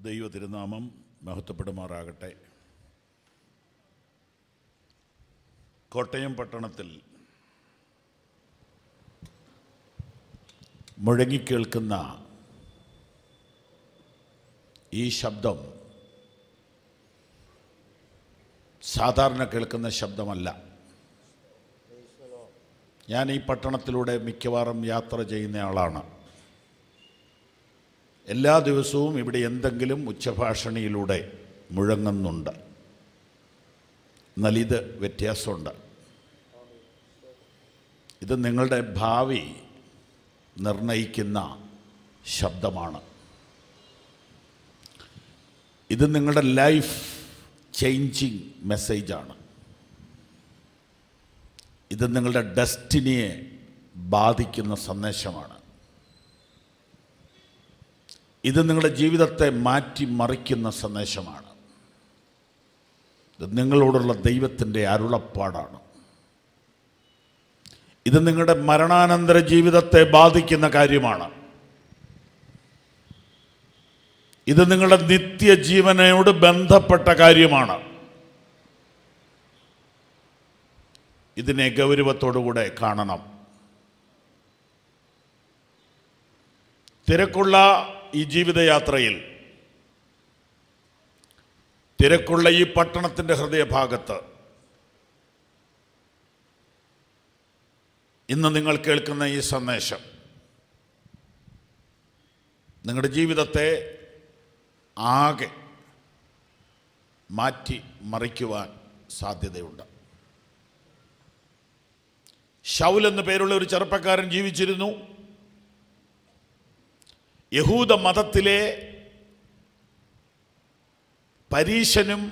ദൈവ തിരുനാമം മഹത്വപ്പെടുമാറാകട്ടെ കോട്ടയം പട്ടണത്തിൽ മുഴങ്ങിക്കേൾക്കുന്ന ഈ ശബ്ദം സാധാരണ കേൾക്കുന്ന ശബ്ദമല്ല ഞാൻ ഈ പട്ടണത്തിലൂടെ മിക്കവാറും യാത്ര ചെയ്യുന്ന ആളാണ് എല്ലാ ദിവസവും ഇവിടെ എന്തെങ്കിലും ഉച്ചഭാഷണിയിലൂടെ മുഴങ്ങുന്നുണ്ട് എന്നാൽ ഇത് വ്യത്യാസമുണ്ട് ഇത് നിങ്ങളുടെ ഭാവി നിർണയിക്കുന്ന ശബ്ദമാണ് ഇത് നിങ്ങളുടെ ലൈഫ് ചേഞ്ചിങ് മെസ്സേജാണ് ഇത് നിങ്ങളുടെ ഡെസ്റ്റിനിയെ ബാധിക്കുന്ന സന്ദേശമാണ് ഇത് നിങ്ങളുടെ ജീവിതത്തെ മാറ്റിമറിക്കുന്ന സന്ദേശമാണ് ഇത് നിങ്ങളോടുള്ള ദൈവത്തിൻ്റെ അരുളപ്പാടാണ് ഇത് നിങ്ങളുടെ മരണാനന്തര ജീവിതത്തെ ബാധിക്കുന്ന കാര്യമാണ് ഇത് നിങ്ങളുടെ നിത്യജീവനയോട് ബന്ധപ്പെട്ട കാര്യമാണ് ഇതിനെ ഗൗരവത്തോടുകൂടെ കാണണം തിരക്കുള്ള ഈ ജീവിതയാത്രയിൽ തിരക്കുള്ള ഈ പട്ടണത്തിൻ്റെ ഹൃദയഭാഗത്ത് ഇന്ന് നിങ്ങൾ കേൾക്കുന്ന ഈ സന്ദേശം നിങ്ങളുടെ ജീവിതത്തെ ആകെ മാറ്റി മറിക്കുവാൻ സാധ്യതയുണ്ട് ഷൗൽ എന്നു പേരുള്ള ഒരു ചെറുപ്പക്കാരൻ ജീവിച്ചിരുന്നു യഹൂദ മതത്തിലെ പരീശനും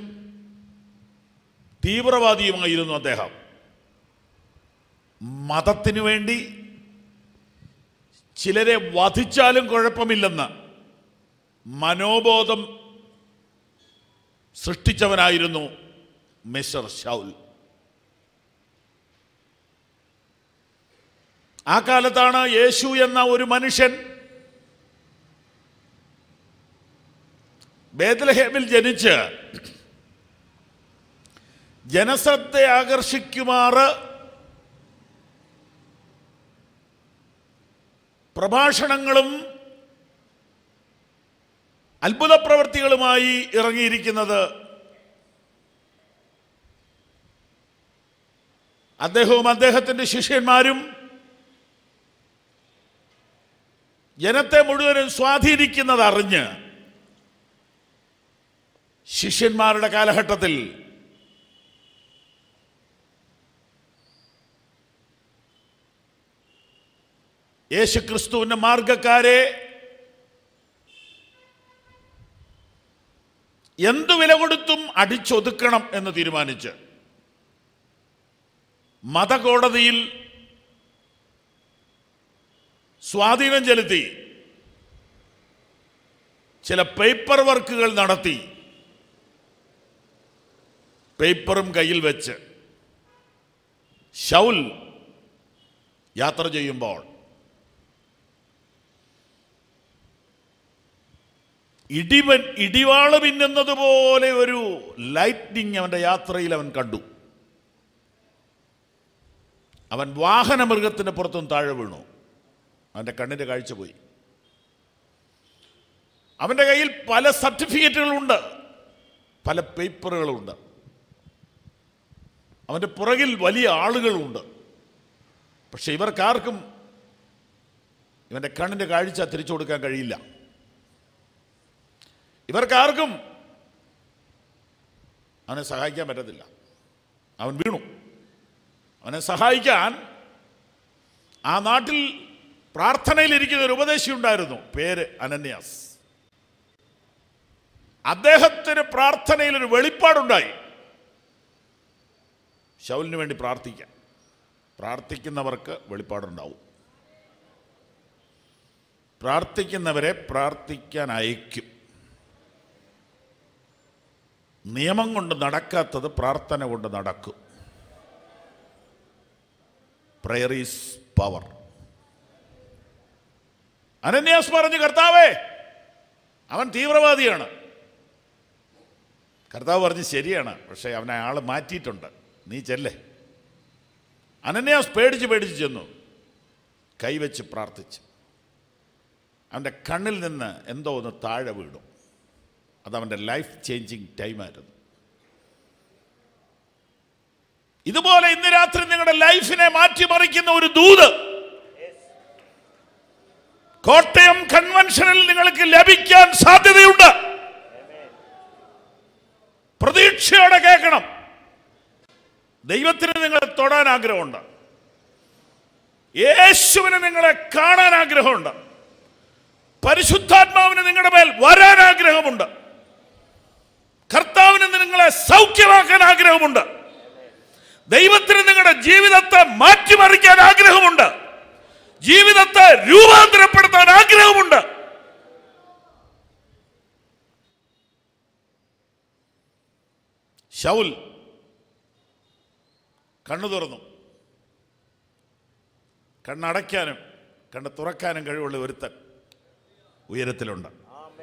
തീവ്രവാദിയുമായിരുന്നു അദ്ദേഹം മതത്തിനു വേണ്ടി ചിലരെ വധിച്ചാലും കുഴപ്പമില്ലെന്ന് മനോബോധം സൃഷ്ടിച്ചവനായിരുന്നു മിസ്റ്റർ ഷൗൽ ആ കാലത്താണ് യേശു എന്ന ഒരു മനുഷ്യൻ ബേദലഹേമിൽ ജനിച്ച് ജനശ്രദ്ധ ആകർഷിക്കുമാറ് പ്രഭാഷണങ്ങളും അത്ഭുത പ്രവൃത്തികളുമായി ഇറങ്ങിയിരിക്കുന്നത് അദ്ദേഹവും അദ്ദേഹത്തിൻ്റെ ശിഷ്യന്മാരും ജനത്തെ മുഴുവനും സ്വാധീനിക്കുന്നത് അറിഞ്ഞ് ശിഷ്യന്മാരുടെ കാലഘട്ടത്തിൽ യേശുക്രിസ്തുവിൻ്റെ മാർഗക്കാരെ എന്തു വില കൊടുത്തും അടിച്ചൊതുക്കണം എന്ന് തീരുമാനിച്ച് മതകോടതിയിൽ സ്വാധീനം ചെലുത്തി ചില പേപ്പർ വർക്കുകൾ നടത്തി പേപ്പറും കയ്യിൽ വെച്ച് ഷൗൽ യാത്ര ചെയ്യുമ്പോൾ ഇടിവൻ ഇടിവാള് പിന്നുന്നത് പോലെ ഒരു ലൈറ്റ്നിങ് അവൻ്റെ യാത്രയിൽ അവൻ കണ്ടു അവൻ വാഹന മൃഗത്തിൻ്റെ പുറത്തും താഴെ വീണു അവൻ്റെ കണ്ണിൻ്റെ കാഴ്ച പോയി അവൻ്റെ കയ്യിൽ പല സർട്ടിഫിക്കറ്റുകളുണ്ട് പല പേപ്പറുകളുണ്ട് അവൻ്റെ പുറകിൽ വലിയ ആളുകളുണ്ട് പക്ഷെ ഇവർക്കാർക്കും ഇവൻ്റെ കണ്ണിൻ്റെ കാഴ്ച തിരിച്ചു കൊടുക്കാൻ കഴിയില്ല ഇവർക്കാർക്കും അവനെ സഹായിക്കാൻ പറ്റത്തില്ല അവൻ വീണു അവനെ സഹായിക്കാൻ ആ നാട്ടിൽ പ്രാർത്ഥനയിലിരിക്കുന്ന ഒരു ഉപദേശി ഉണ്ടായിരുന്നു പേര് അനന്യാസ് അദ്ദേഹത്തിന് പ്രാർത്ഥനയിൽ ഒരു വെളിപ്പാടുണ്ടായി ശൗലിന് വേണ്ടി പ്രാർത്ഥിക്കാൻ പ്രാർത്ഥിക്കുന്നവർക്ക് വെളിപ്പാടുണ്ടാവും പ്രാർത്ഥിക്കുന്നവരെ പ്രാർത്ഥിക്കാൻ അയക്കും നിയമം കൊണ്ട് നടക്കാത്തത് പ്രാർത്ഥന കൊണ്ട് നടക്കും പ്രയർ ഈസ് പവർ അനന്യാസ് പറഞ്ഞു കർത്താവേ അവൻ തീവ്രവാദിയാണ് കർത്താവ് പറഞ്ഞ് ശരിയാണ് പക്ഷേ അവനെ ആൾ മാറ്റിയിട്ടുണ്ട് നീ ചെല്ലേ അനന്യാസ് പേടിച്ച് പേടിച്ച് ചെന്നു കൈവച്ച് പ്രാർത്ഥിച്ച് അവൻ്റെ കണ്ണിൽ നിന്ന് എന്തോ ഒന്ന് താഴെ വീണു അതവൻ്റെ ലൈഫ് ചേഞ്ചിങ് ടൈമായിരുന്നു ഇതുപോലെ ഇന്ന് രാത്രി നിങ്ങളുടെ ലൈഫിനെ മാറ്റിമറിക്കുന്ന ഒരു ദൂത് കോട്ടയം കൺവെൻഷനിൽ നിങ്ങൾക്ക് ലഭിക്കാൻ സാധ്യതയുണ്ട് പ്രതീക്ഷയോടെ കേൾക്കണം ദൈവത്തിന് നിങ്ങളെ തൊടാൻ ആഗ്രഹമുണ്ട് യേശുവിന് നിങ്ങളെ കാണാൻ ആഗ്രഹമുണ്ട് പരിശുദ്ധാത്മാവിന് നിങ്ങളുടെ മേൽ വരാൻ ആഗ്രഹമുണ്ട് കർത്താവിന് നിങ്ങളെ സൗഖ്യമാക്കാൻ ആഗ്രഹമുണ്ട് ദൈവത്തിന് നിങ്ങളുടെ ജീവിതത്തെ മാറ്റിമറിക്കാൻ ആഗ്രഹമുണ്ട് ജീവിതത്തെ രൂപാന്തരപ്പെടുത്താൻ ആഗ്രഹമുണ്ട് ശൗൽ കണ്ണു തുറന്നു കണ്ണടയ്ക്കാനും കണ്ണ് തുറക്കാനും കഴിവുള്ള ഒരുത്തൻ ഉയരത്തിലുണ്ട്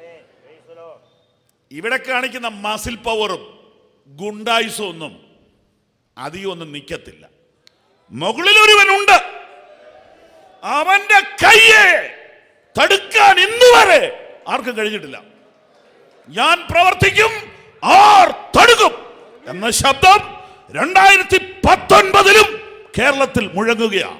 ഇവിടെ കാണിക്കുന്ന മസിൽ പവറും ഗുണ്ടായുസും ഒന്നും അധികം ഒന്നും നിൽക്കത്തില്ല മുകളിൽ ഒരുവനുണ്ട് അവന്റെ കയ്യെ തടുക്കാൻ ഇന്ന് വരെ ആർക്കും കഴിഞ്ഞിട്ടില്ല ഞാൻ പ്രവർത്തിക്കും ആർ തടുക്കും എന്ന ശബ്ദം രണ്ടായിരത്തി പത്തൊൻപതിലും കേരളത്തിൽ മുഴങ്ങുകയാണ്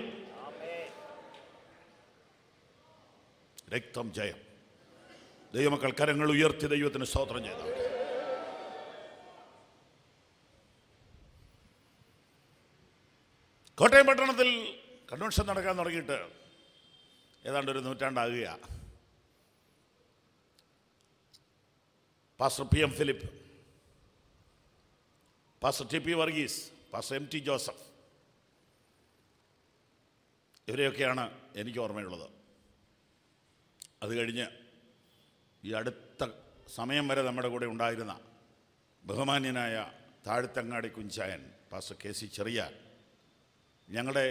രക്തം ജയം ദൈവമക്കൾ കരങ്ങൾ ഉയർത്തി ദൈവത്തിന് സ്തോത്രം ചെയ്ത കോട്ടയം പട്ടണത്തിൽ കൺവെൻഷൻ നടക്കാൻ തുടങ്ങിയിട്ട് ഏതാണ്ട് ഒരു നൂറ്റാണ്ടാകുക pastor P M Philip pastor T P Varghese pastor M T Joseph ഇവരെയൊക്കെയാണ് എനിക്ക് ഓർമ്മയുള്ളത് അത് കഴിഞ്ഞ് ഈ അടുത്ത സമയം വരെ നമ്മുടെ കൂടെ ഉണ്ടായിരുന്ന ബഹുമാന്യനായ Thazhathangadi Kunjayan pastor K C Cherian ഞങ്ങളുടെ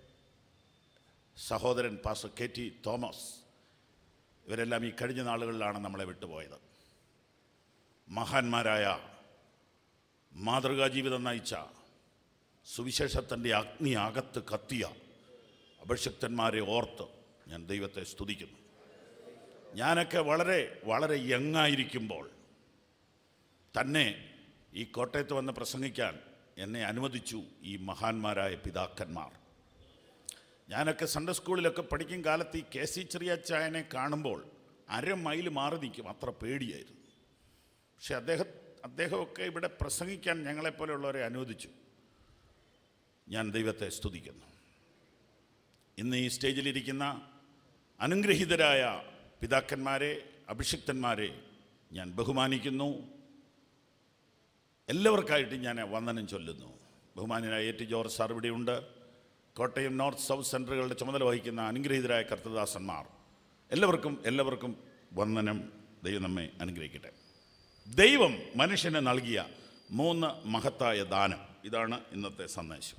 സഹോദരൻ പാസ്റ്റർ കെ ടി തോമസ് ഇവരെല്ലാം ഈ കഴിഞ്ഞ നാളുകളിലാണ് നമ്മളെ വിട്ടുപോയത് മഹാന്മാരായ മാതൃകാ ജീവിതം നയിച്ച സുവിശേഷത്തിൻ്റെ അഗ്നി അകത്ത് കത്തിയ അഭിഷക്തന്മാരെ ഓർത്ത് ഞാൻ ദൈവത്തെ സ്തുതിക്കുന്നു ഞാനൊക്കെ വളരെ വളരെ യങ്ങായിരിക്കുമ്പോൾ തന്നെ ഈ കോട്ടയത്ത് വന്ന് പ്രസംഗിക്കാൻ എന്നെ അനുവദിച്ചു ഈ മഹാന്മാരായ പിതാക്കന്മാർ ഞാനൊക്കെ സൺഡേ സ്കൂളിലൊക്കെ പഠിക്കും കാലത്ത് ഈ കെ സി ചെറിയച്ചായനെ കാണുമ്പോൾ അര മൈൽ മാറി നിൽക്കും അത്ര പേടിയായിരുന്നു പക്ഷെ അദ്ദേഹം അദ്ദേഹമൊക്കെ ഇവിടെ പ്രസംഗിക്കാൻ ഞങ്ങളെപ്പോലെയുള്ളവരെ അനുവദിച്ചു ഞാൻ ദൈവത്തെ സ്തുതിക്കുന്നു ഇന്ന് ഈ സ്റ്റേജിലിരിക്കുന്ന അനുഗ്രഹീതരായ പിതാക്കന്മാരെ അഭിഷിക്തന്മാരെ ഞാൻ ബഹുമാനിക്കുന്നു എല്ലാവർക്കായിട്ട് ഞാൻ വന്ദനം ചൊല്ലുന്നു ബഹുമാന്യനായ എ ടി ജോർജ് സാർ ഇവിടെയുണ്ട് കോട്ടയം നോർത്ത് സൗത്ത് സെൻറ്ററുകളുടെ ചുമതല വഹിക്കുന്ന അനുഗ്രഹീതരായ കർത്തദാസന്മാർ എല്ലാവർക്കും എല്ലാവർക്കും വന്ദനം ദൈവം നമ്മെ അനുഗ്രഹിക്കട്ടെ ദൈവം മനുഷ്യന് നൽകിയ മൂന്ന് മഹത്തായ ദാനം ഇതാണ് ഇന്നത്തെ സന്ദേശം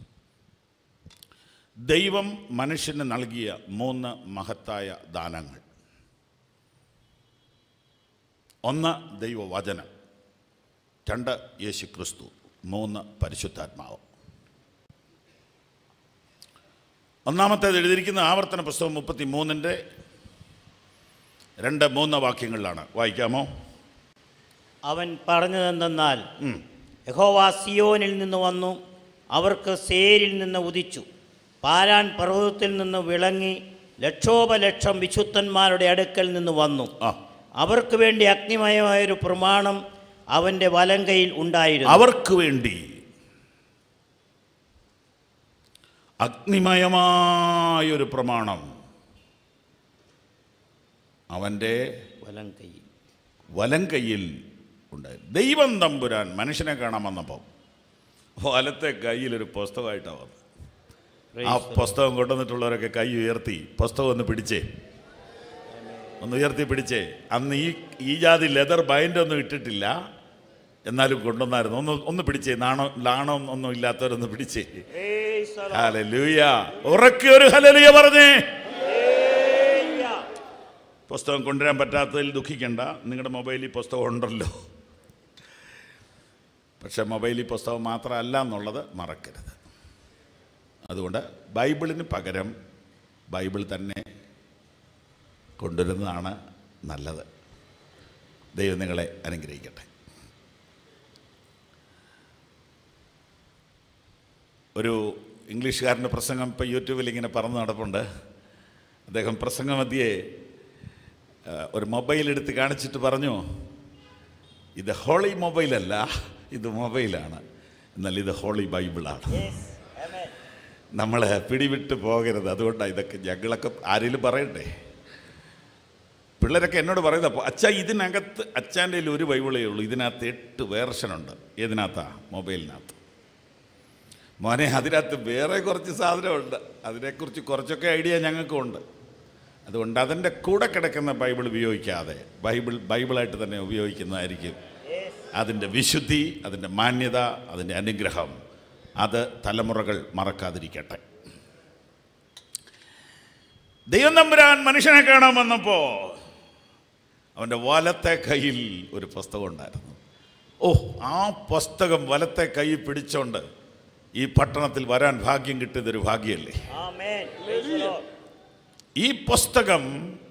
ദൈവം മനുഷ്യന് നൽകിയ മൂന്ന് മഹത്തായ ദാനങ്ങൾ ഒന്ന് ദൈവവചനം രണ്ട് യേശു ക്രിസ്തു മൂന്ന് പരിശുദ്ധാത്മാവ് ഒന്നാമത്തേത് എഴുതിയിരിക്കുന്ന ആവർത്തന പുസ്തകം മുപ്പത്തി മൂന്നിൻ്റെ രണ്ട് മൂന്ന് വാക്യങ്ങളിലാണ് വായിക്കാമോ അവൻ പറഞ്ഞതെന്തെന്നാൽ ഉം. യഹോവ സിയോനിൽ നിന്ന് വന്നു അവർക്ക് സേരിൽ നിന്ന് ഉദിച്ചു പാരാൻ പർവ്വതത്തിൽ നിന്ന് വിളങ്ങി ലക്ഷോപലക്ഷം വിശുദ്ധന്മാരുടെ അടുക്കൽ നിന്ന് വന്നു ആ അവർക്ക് വേണ്ടി അഗ്നിമയമായൊരു പ്രമാണം അവൻ്റെ വലങ്കയിൽ ഉണ്ടായിരുന്നു അവർക്ക് വേണ്ടി അഗ്നിമയമായൊരു പ്രമാണം അവൻ്റെ വലങ്കയിൽ വലം കയ്യിൽ ഉണ്ടായി ദൈവം തമ്പുരാൻ മനുഷ്യനെ കാണാൻ വന്നപ്പോൾ വലത്തെ കയ്യിലൊരു പുസ്തകമായിട്ടാണ് വന്നത് ആ പുസ്തകം കൊണ്ടുവന്നിട്ടുള്ളവരൊക്കെ കൈ ഉയർത്തി പുസ്തകം ഒന്ന് പിടിച്ചേ ഒന്ന് ഉയർത്തി പിടിച്ചേ അന്ന് ഈ ഈ ജാതി ലെതർ ബൈൻഡ് ഒന്നും ഇട്ടിട്ടില്ല എന്നാലും കൊണ്ടുവന്നായിരുന്നു ഒന്ന് ഒന്ന് പിടിച്ചേ നാണോ നാണം ഒന്നും ഇല്ലാത്തവരൊന്ന് പിടിച്ചേ ഹലലൂയ ഉറക്കി ഒരു ഹലലുയ പറഞ്ഞേ പുസ്തകം കൊണ്ടുവരാൻ പറ്റാത്തതിൽ ദുഃഖിക്കണ്ട നിങ്ങളുടെ മൊബൈലിൽ പുസ്തകം ഉണ്ടല്ലോ പക്ഷെ മൊബൈലിൽ പുസ്തകം മാത്രമല്ല എന്നുള്ളത് മറക്കരുത് അതുകൊണ്ട് ബൈബിളിന് പകരം ബൈബിൾ തന്നെ കൊണ്ടുവരുന്നതാണ് നല്ലത് ദൈവം നിങ്ങളെ അനുഗ്രഹിക്കട്ടെ ഒരു ഇംഗ്ലീഷുകാരൻ്റെ പ്രസംഗം ഇപ്പോൾ യൂട്യൂബിൽ ഇങ്ങനെ പറന്ന് നടപ്പുണ്ട് അദ്ദേഹം പ്രസംഗമധ്യേ ആ, ഒരു മൊബൈൽ എടുത്ത് കാണിച്ചിട്ട് പറഞ്ഞു ഇത് ഹോളി മൊബൈലല്ല ഇത് മൊബൈലാണ് എന്നാൽ ഇത് ഹോളി ബൈബിളാണ് നമ്മൾ പിടിവിട്ട് പോകരുത് അതുകൊണ്ടാണ് ഇതൊക്കെ ഞങ്ങളൊക്കെ ആരെങ്കിലും പറയണ്ടേ പിള്ളേരൊക്കെ എന്നോട് പറയുന്നത് അപ്പോൾ അച്ഛാ ഇതിനകത്ത് അച്ഛൻ്റെ കയ്യിൽ ഒരു ബൈബിളേ ഉള്ളൂ ഇതിനകത്ത് എട്ട് വേർഷനുണ്ട് ഏതിനകത്താ മൊബൈലിനകത്ത് മോനെ അതിനകത്ത് വേറെ കുറച്ച് സാധനമുണ്ട് അതിനെക്കുറിച്ച് കുറച്ചൊക്കെ ഐഡിയ ഞങ്ങൾക്കുണ്ട് അതുകൊണ്ട് അതിൻ്റെ കൂടെ കിടക്കുന്ന ബൈബിൾ ഉപയോഗിക്കാതെ ബൈബിൾ ബൈബിളായിട്ട് തന്നെ ഉപയോഗിക്കുന്നതായിരിക്കും അതിൻ്റെ വിശുദ്ധി അതിൻ്റെ മാന്യത അതിൻ്റെ അനുഗ്രഹം അത് തലമുറകൾ മറക്കാതിരിക്കട്ടെ ദൈവം തമ്പുരാൻ മനുഷ്യനെ കാണാൻ വന്നപ്പോൾ അവൻ്റെ വലത്തെ കയ്യിൽ ഒരു പുസ്തകം ഉണ്ടായിരുന്നു ഓ ആ പുസ്തകം വലത്തെ കൈ പിടിച്ചോണ്ട് ഈ പട്ടണത്തിൽ വരാൻ ഭാഗ്യം കിട്ടിയതൊരു ഭാഗ്യമല്ലേ ആമേൻ Praise the Lord. ഈ പുസ്തകം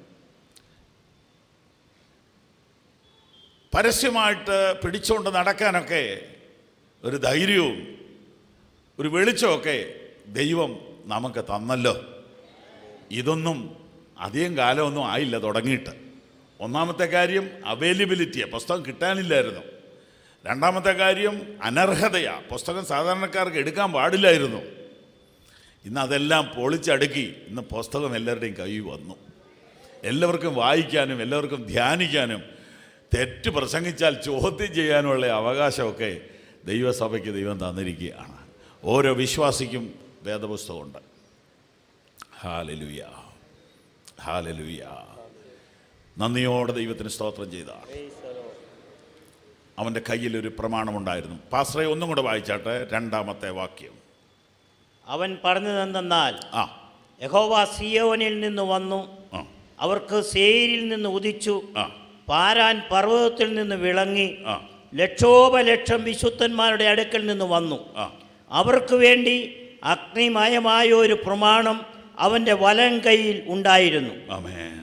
പരസ്യമായിട്ട് പിടിച്ചുകൊണ്ട് നടക്കാനൊക്കെ ഒരു ധൈര്യവും ഒരു വെളിച്ചമൊക്കെ ദൈവം നമുക്ക് തന്നല്ലോ ഇതൊന്നും അധികം കാലമൊന്നും ആയില്ല തുടങ്ങിയിട്ട് ഒന്നാമത്തെ കാര്യം അവൈലബിലിറ്റിയാണ് പുസ്തകം കിട്ടാനില്ലായിരുന്നു രണ്ടാമത്തെ കാര്യം അനർഹതയാണ് പുസ്തകം സാധാരണക്കാർക്ക് എടുക്കാൻ പാടില്ലായിരുന്നു ഇന്ന് അതെല്ലാം പൊളിച്ചടുക്കി ഇന്ന് പുസ്തകം എല്ലാവരുടെയും കയ്യിൽ വന്നു എല്ലാവർക്കും വായിക്കാനും എല്ലാവർക്കും ധ്യാനിക്കാനും തെറ്റ് പ്രസംഗിച്ചാൽ ചോദ്യം ചെയ്യാനുള്ള അവകാശമൊക്കെ ദൈവസഭയ്ക്ക് ദൈവം തന്നിരിക്കുകയാണ് ഓരോ വിശ്വാസിക്കും വേദപുസ്തകമുണ്ട് ഹാലലുയ ഹാലലുയ നന്ദിയോടെ ദൈവത്തിന് സ്തോത്രം ചെയ്താണ് Praise the Lord. അവൻ്റെ കയ്യിലൊരു പ്രമാണമുണ്ടായിരുന്നു പാസ്രയെ ഒന്നും കൂടെ വായിച്ചാട്ടെ രണ്ടാമത്തെ വാക്യം അവൻ പറഞ്ഞതെന്തെന്നാൽ ആ യഹോവ സിയോനിൽ നിന്ന് വന്നു ആ അവർക്ക് സേരിൽ നിന്ന് ഉദിച്ചു ആ പാരാൻ പർവ്വതത്തിൽ നിന്ന് വിളങ്ങി ആ ലക്ഷോപലക്ഷം വിശുദ്ധന്മാരുടെ അടുക്കൽ നിന്ന് വന്നു ആ അവർക്ക് വേണ്ടി അഗ്നിമയമായ ഒരു പ്രമാണം അവൻ്റെ വലം കൈയിൽ ഉണ്ടായിരുന്നു ആമേൻ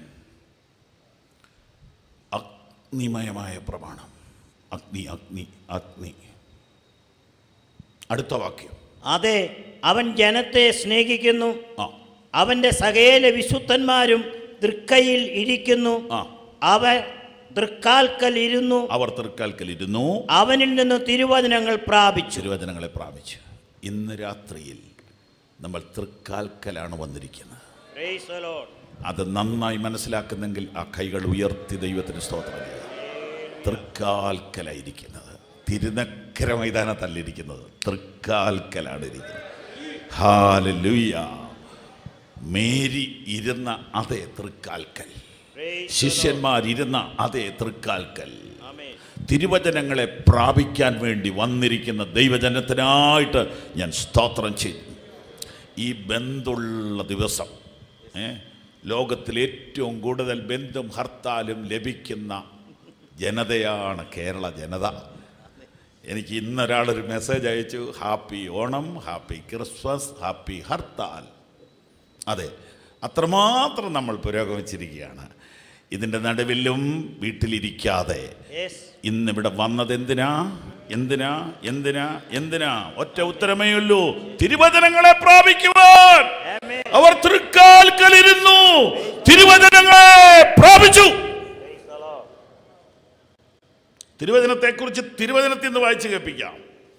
അഗ്നിമയമായ പ്രമാണം അഗ്നി അഗ്നി അഗ്നി അടുത്ത വാക്യം അതെ അവൻ ജനത്തെ സ്നേഹിക്കുന്നു ആ അവൻ്റെ സകേല വിശുദ്ധന്മാരും തൃക്കയിൽ ഇരിക്കുന്നു ആ അവ തൃക്കാൽക്കൽ ഇരുന്നു അവർ തൃക്കാൽക്കൽ ഇരുന്നു അവനിൽ നിന്ന് തിരുവചനങ്ങൾ പ്രാപിച്ചു തിരുവചനങ്ങളെ പ്രാപിച്ചു ഇന്ന് രാത്രിയിൽ നമ്മൾ തൃക്കാൽക്കലാണ് വന്നിരിക്കുന്നത് Praise the Lord. അത് നന്നായി മനസ്സിലാക്കുന്നെങ്കിൽ ആ കൈകൾ ഉയർത്തി ദൈവത്തിന് സ്തോത്രം ചെയ്യുക തൃക്കാൽക്കലായിരിക്കുന്നത് തിരുനക്കര മൈതാനത്തല്ലിരിക്കുന്നത് തൃക്കാൽക്കലാണ് ഇരിക്കുന്നത് ഹാലലുയ മേരി ഇരുന്ന അതേ തൃക്കാൽക്കൽ Praise the ശിഷ്യന്മാരിരുന്ന അതേ തൃക്കാൽക്കൽ Lord. Amen. തിരുവചനങ്ങളെ പ്രാപിക്കാൻ വേണ്ടി വന്നിരിക്കുന്ന ദൈവജനത്തിനായിട്ട് ഞാൻ സ്തോത്രം ചെയ്തു ഈ ബന്ധുള്ള ദിവസം ഏ, ലോകത്തിൽ ഏറ്റവും കൂടുതൽ ബന്ധും ഹർത്താലും ലഭിക്കുന്ന ജനതയാണ് കേരള ജനത എനിക്ക് ഇന്നൊരാളൊരു മെസ്സേജ് അയച്ചു happy Onam happy Christmas happy hartal അതെ അത്രമാത്രം നമ്മൾ പുരോഗമിച്ചിരിക്കുകയാണ് ഇതിൻ്റെ നടുവിലും വീട്ടിലിരിക്കാതെ Yes. ഇന്നിവിടെ വന്നത് എന്തിനാ എന്തിനാ എന്തിനാ എന്തിനാ ഒറ്റ ഉത്തരമേ ഉള്ളൂ തിരുവചനങ്ങളെ പ്രാപിക്കുവാൻ Amen. അവർ തൃക്കാൽക്കലിരുന്നു തിരുവചനങ്ങളെ പ്രാപിച്ചു Praise the Lord. തിരുവചനത്തെക്കുറിച്ച് തിരുവചനത്തിൽ നിന്ന് വായിച്ചു കേൾപ്പിക്കാം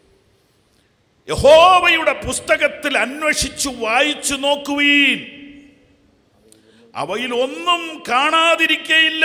യഹോവയുടെ പുസ്തകത്തിൽ അന്വേഷിച്ചു വായിച്ചു നോക്കുവീൻ അവയിൽ ഒന്നും കാണാതിരിക്കയില്ല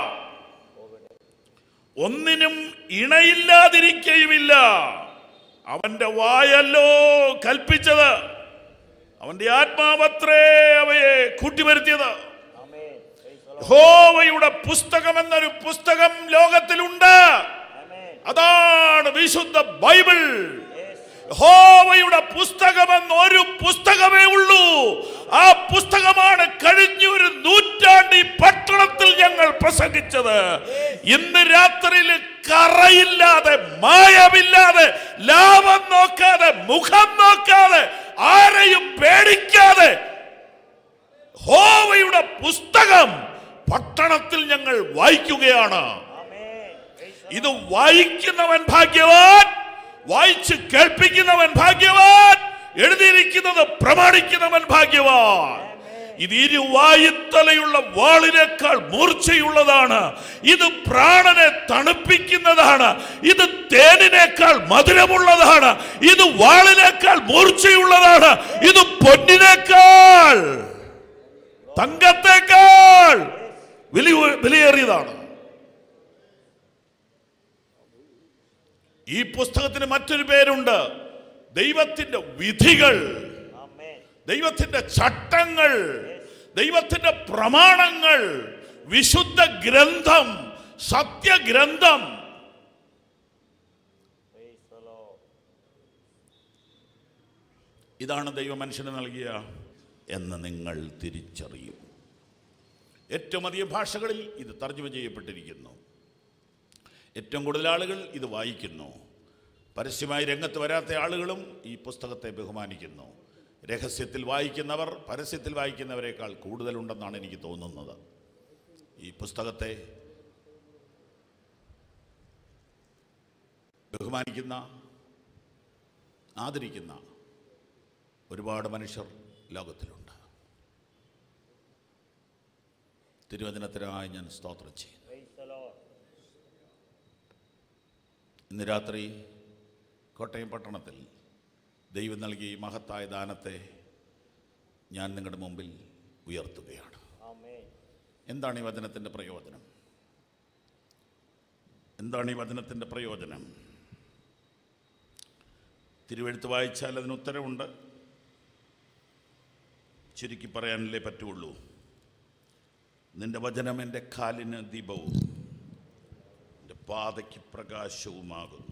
ഒന്നിനും ഇണയില്ലാതിരിക്കയുമില്ല അവന്റെ വായല്ലോ കൽപ്പിച്ചത് അവന്റെ ആത്മാവത്രേ അവയെ കൂട്ടിവരുത്തിയത് Amen. Praise the Lord. യഹോവയുടെ പുസ്തകം എന്നൊരു പുസ്തകം ലോകത്തിലുണ്ട് Amen. അതാണ് വിശുദ്ധ ബൈബിൾ Yes. യഹോവയുടെ പുസ്തകമെന്ന് ഒരു പുസ്തകമേ ഉള്ളൂ ആ പുസ്തകമാണ് കഴിഞ്ഞൊരു നൂറ്റാണ്ട് ഈ പട്ടണത്തിൽ ഞങ്ങൾ പ്രസംഗിച്ചത് ഇന്ന് രാത്രിയിൽ കറയില്ലാതെ മായമില്ലാതെ ലാഭം നോക്കാതെ മുഖം നോക്കാതെ ആരെയും പേടിക്കാതെ ഹോവയുടെ പുസ്തകം പട്ടണത്തിൽ ഞങ്ങൾ വായിക്കുകയാണ് ഇത് വായിക്കുന്നവൻ ഭാഗ്യവാൻ വായിച്ച് കേൾപ്പിക്കുന്നവൻ ഭാഗ്യവാൻ എഴുതിയിരിക്കുന്നത് പ്രമാണിക്കുന്നവൻ ഭാഗ്യവാൻ ഇത് ഇരുവായുത്തലയുള്ള വാളിനേക്കാൾ മൂർച്ചയുള്ളതാണ് ഇത് പ്രാണനെ തണുപ്പിക്കുന്നതാണ് ഇത് തേനിനേക്കാൾ മധുരമുള്ളതാണ് ഇത് വാളിനേക്കാൾ മൂർച്ചയുള്ളതാണ് ഇത് പൊന്നിനേക്കാൾ തങ്കത്തേക്കാൾ വില വിലയേറിയതാണ് ഈ പുസ്തകത്തിന് മറ്റൊരു പേരുണ്ട് ദൈവത്തിന്റെ വിധികൾ ദൈവത്തിന്റെ ചട്ടങ്ങൾ ദൈവത്തിന്റെ പ്രമാണങ്ങൾ വിശുദ്ധ ഗ്രന്ഥം സത്യഗ്രന്ഥം ഇതാണ് ദൈവം മനുഷ്യന് നൽകിയ എന്ന് നിങ്ങൾ തിരിച്ചറിയും ഏറ്റവും അധികം ഭാഷകളിൽ ഇത് തർജ്ജമ ചെയ്യപ്പെട്ടിരിക്കുന്നു ഏറ്റവും കൂടുതൽ ആളുകൾ ഇത് വായിക്കുന്നു പരസ്യമായി രംഗത്ത് വരാത്ത ആളുകളും ഈ പുസ്തകത്തെ ബഹുമാനിക്കുന്നു രഹസ്യത്തിൽ വായിക്കുന്നവർ പരസ്യത്തിൽ വായിക്കുന്നവരെക്കാൾ കൂടുതലുണ്ടെന്നാണ് എനിക്ക് തോന്നുന്നത് ഈ പുസ്തകത്തെ ബഹുമാനിക്കുന്ന ആദരിക്കുന്ന ഒരുപാട് മനുഷ്യർ ലോകത്തിലുണ്ട് തിരുവചനത്തിനായി ഞാൻ സ്തോത്രം ചെയ്യുന്നു ഇന്ന് രാത്രി കോട്ടയം പട്ടണത്തിൽ ദൈവം നൽകിയ ഈ മഹത്തായ ദാനത്തെ ഞാൻ നിങ്ങളുടെ മുമ്പിൽ ഉയർത്തുകയാണ് എന്താണ് ഈ വചനത്തിൻ്റെ പ്രയോജനം എന്താണ് ഈ വചനത്തിൻ്റെ പ്രയോജനം തിരുവെഴുത്ത് വായിച്ചാൽ അതിന് ഉത്തരവുണ്ട് ചുരുക്കി പറയാനല്ലേ പറ്റുള്ളൂ നിന്റെ വചനം എൻ്റെ കാലിന് ദീപവും എൻ്റെ പാതയ്ക്ക് പ്രകാശവുമാകുന്നു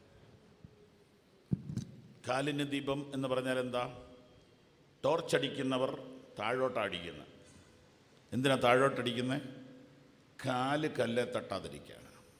കാലിന് ദീപം എന്ന് പറഞ്ഞാൽ എന്താ ടോർച്ചടിക്കുന്നവർ താഴോട്ടടിക്കുന്നത് എന്തിനാ താഴോട്ടടിക്കുന്നത് കാല് കല്ലെ തട്ടാതിരിക്കുകയാണ്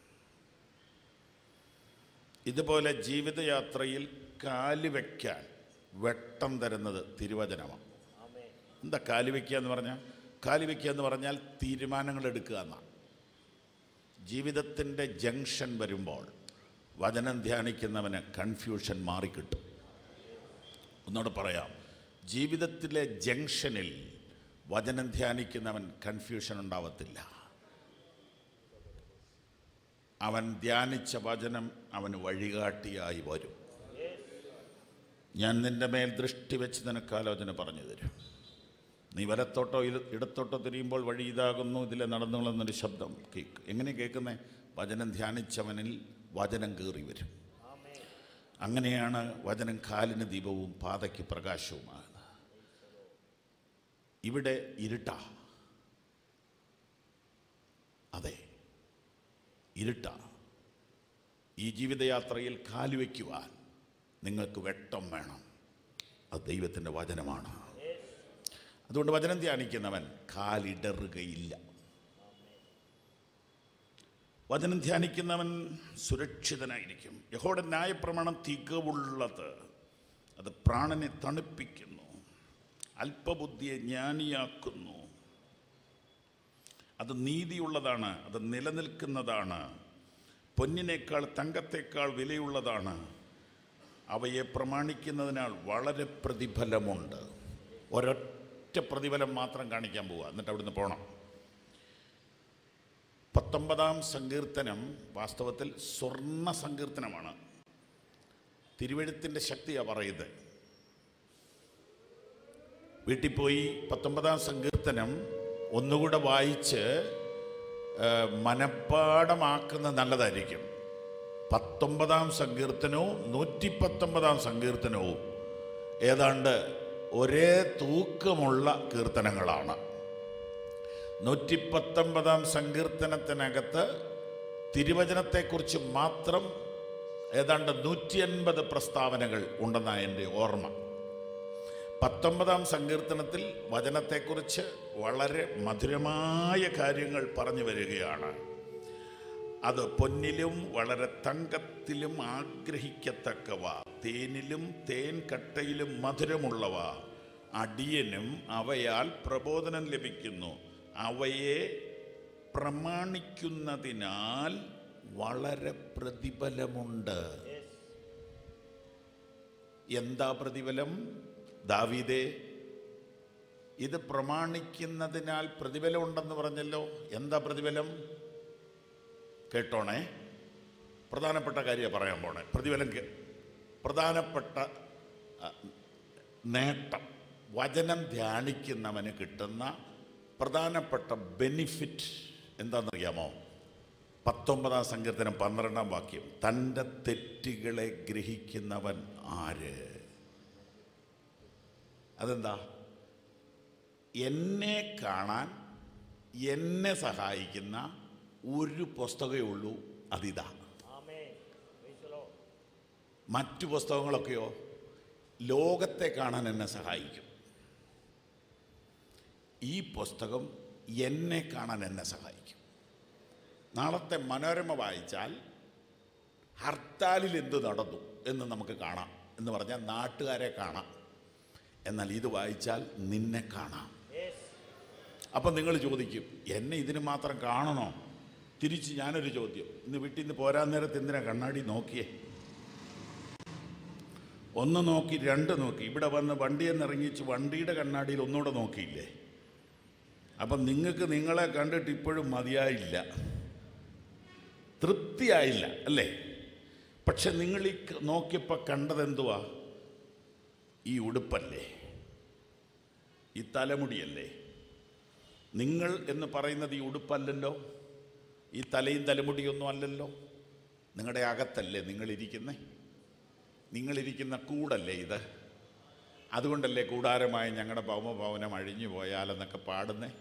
ഇതുപോലെ ജീവിതയാത്രയിൽ കാല് വയ്ക്കാൻ വെട്ടം തരുന്നത് തിരുവചനമാണ് എന്താ കാല് വയ്ക്കുക എന്ന് പറഞ്ഞാൽ കാല് വയ്ക്കുക എന്ന് പറഞ്ഞാൽ തീരുമാനങ്ങൾ എടുക്കുക എന്നാണ് ജീവിതത്തിൻ്റെ ജംഗ്ഷൻ വരുമ്പോൾ വചനം ധ്യാനിക്കുന്നവന് കൺഫ്യൂഷൻ മാറിക്കിട്ടും ഒന്നുകൂടെ പറയാം ജീവിതത്തിലെ ജംഗ്ഷനിൽ വചനം ധ്യാനിക്കുന്നവൻ കൺഫ്യൂഷൻ ഉണ്ടാവത്തില്ല അവൻ ധ്യാനിച്ച വചനം അവന് വഴികാട്ടിയായി വരും ഞാൻ നിന്റെ മേൽ ദൃഷ്ടി വെച്ച് നിനക്ക് ആലോചന പറഞ്ഞു തരും നീ വലത്തോട്ടോ ഇട- ഇടത്തോട്ടോ തിരിയുമ്പോൾ വഴി ഇതാകുന്നു ഇതിലെ നടന്നുകൊള്ളുന്നൊരു ശബ്ദം കേക്ക് എങ്ങനെ കേൾക്കുന്നേ വചനം ധ്യാനിച്ചവനിൽ വചനം കയറി വരും അങ്ങനെയാണ് വചനം കാലിന് ദീപവും പാതയ്ക്ക് പ്രകാശവുമാകുന്നത് ഇവിടെ ഇരുട്ടാ അതെ ഇരുട്ടാ ഈ ജീവിതയാത്രയിൽ കാലുവയ്ക്കുവാൻ നിങ്ങൾക്ക് വെട്ടം വേണം അത് ദൈവത്തിൻ്റെ വചനമാണ് അതുകൊണ്ട് വചനം ധ്യാനിക്കുന്നവൻ കാലിടറുകയില്ല വചനം ധ്യാനിക്കുന്നവൻ സുരക്ഷിതനായിരിക്കും യഹോടെ ന്യായപ്രമാണം തികവുള്ളത് അത് പ്രാണനെ തണുപ്പിക്കുന്നു അല്പബുദ്ധിയെ ജ്ഞാനിയാക്കുന്നു അത് നീതിയുള്ളതാണ് അത് നിലനിൽക്കുന്നതാണ് പൊന്നിനേക്കാൾ തങ്കത്തേക്കാൾ വിലയുള്ളതാണ് അവയെ പ്രമാണിക്കുന്നതിനാൽ വളരെ പ്രതിഫലമുണ്ട് ഒരൊറ്റ പ്രതിഫലം മാത്രം കാണിക്കാൻ പോവുക എന്നിട്ട് അവിടുന്ന് പോകണം പത്തൊമ്പതാം സങ്കീർത്തനം വാസ്തവത്തിൽ സ്വർണ്ണ സങ്കീർത്തനമാണ് തിരുവഴുത്തിൻ്റെ ശക്തിയാണ് പറയുന്നത് വീട്ടിൽ പോയി പത്തൊമ്പതാം സങ്കീർത്തനം ഒന്നുകൂടെ വായിച്ച് ആ, മനഃപ്പാടമാക്കുന്നത് നല്ലതായിരിക്കും പത്തൊമ്പതാം സങ്കീർത്തനവും നൂറ്റി പത്തൊമ്പതാം സങ്കീർത്തനവും ഏതാണ്ട് ഒരേ തൂക്കമുള്ള കീർത്തനങ്ങളാണ് നൂറ്റി പത്തൊമ്പതാം സങ്കീർത്തനത്തിനകത്ത് തിരുവചനത്തെക്കുറിച്ച് മാത്രം ഏതാണ്ട് നൂറ്റി അൻപത് പ്രസ്താവനകൾ ഉണ്ടെന്നാണ് എൻ്റെ ഓർമ്മ പത്തൊമ്പതാം സങ്കീർത്തനത്തിൽ വചനത്തെക്കുറിച്ച് വളരെ മധുരമായ കാര്യങ്ങൾ പറഞ്ഞു വരികയാണ് അത് പൊന്നിലും വളരെ തങ്കത്തിലും ആഗ്രഹിക്കത്തക്കവ തേനിലും തേൻ കട്ടയിലും മധുരമുള്ളവ അടിയനും അവയാൽ പ്രബോധനം ലഭിക്കുന്നു അവയെ പ്രമാണിക്കുന്നതിനാൽ വളരെ പ്രതിഫലമുണ്ട് എന്താ പ്രതിഫലം ദാവീദേ ഇത് പ്രമാണിക്കുന്നതിനാൽ പ്രതിഫലമുണ്ടെന്ന് പറഞ്ഞല്ലോ എന്താ പ്രതിഫലം കേട്ടോണേ പ്രധാനപ്പെട്ട കാര്യം പറയാൻ പോണേ പ്രതിഫലം കേ- പ്രധാനപ്പെട്ട ആ, നേട്ടം വചനം ധ്യാനിക്കുന്നവന് കിട്ടുന്ന പ്രധാനപ്പെട്ട ബെനിഫിറ്റ് എന്താണെന്നറിയാമോ പത്തൊമ്പതാം സങ്കീർത്തനം പന്ത്രണ്ടാം വാക്യം തൻ്റെ തെറ്റുകളെ ഗ്രഹിക്കുന്നവൻ ആര് അതെന്താ എന്നെ കാണാൻ എന്നെ സഹായിക്കുന്ന ഒരു പുസ്തകമേ ഉള്ളൂ അതിതാ മറ്റു പുസ്തകങ്ങളൊക്കെയോ ലോകത്തെ കാണാൻ എന്നെ സഹായിക്കും ഈ പുസ്തകം എന്നെ കാണാൻ എന്നെ സഹായിക്കും നാളത്തെ മനോരമ വായിച്ചാൽ ഹർത്താലിൽ എന്ത് നടന്നു എന്ന് നമുക്ക് കാണാം എന്ന് പറഞ്ഞാൽ നാട്ടുകാരെ കാണാം എന്നാൽ ഇത് വായിച്ചാൽ നിന്നെ കാണാം അപ്പം നിങ്ങൾ ചോദിക്കും എന്നെ ഇതിന് മാത്രം കാണണോ തിരിച്ച് ഞാനൊരു ചോദ്യം ഇന്ന് വീട്ടിൽ നിന്ന് പോരാൻ നേരത്ത് എന്തിനാ കണ്ണാടി നോക്കിയേ ഒന്ന് നോക്കി രണ്ട് നോക്കി ഇവിടെ വന്ന് വണ്ടിയിൽ നിന്ന് ഇറങ്ങിച്ച് വണ്ടിയുടെ കണ്ണാടിയിൽ ഒന്നുകൂടെ നോക്കിയില്ലേ അപ്പം നിങ്ങൾക്ക് നിങ്ങളെ കണ്ടിട്ട് ഇപ്പോഴും മതിയായില്ല തൃപ്തിയായില്ല അല്ലേ പക്ഷെ നിങ്ങൾ ഈ ക- നോക്കിയപ്പോൾ കണ്ടതെന്തുവാ ഈ ഉടുപ്പല്ലേ ഈ തലമുടിയല്ലേ നിങ്ങൾ എന്ന് പറയുന്നത് ഈ ഉടുപ്പല്ലല്ലോ ഈ തലയും തലമുടിയൊന്നും അല്ലല്ലോ നിങ്ങളുടെ അകത്തല്ലേ നിങ്ങളിരിക്കുന്നേ നിങ്ങളിരിക്കുന്ന കൂടല്ലേ ഇത് അതുകൊണ്ടല്ലേ കൂടാരമായ ഞങ്ങളുടെ ഭൗമഭവനം അഴിഞ്ഞു പോയാലെന്നൊക്കെ പാടുന്നേ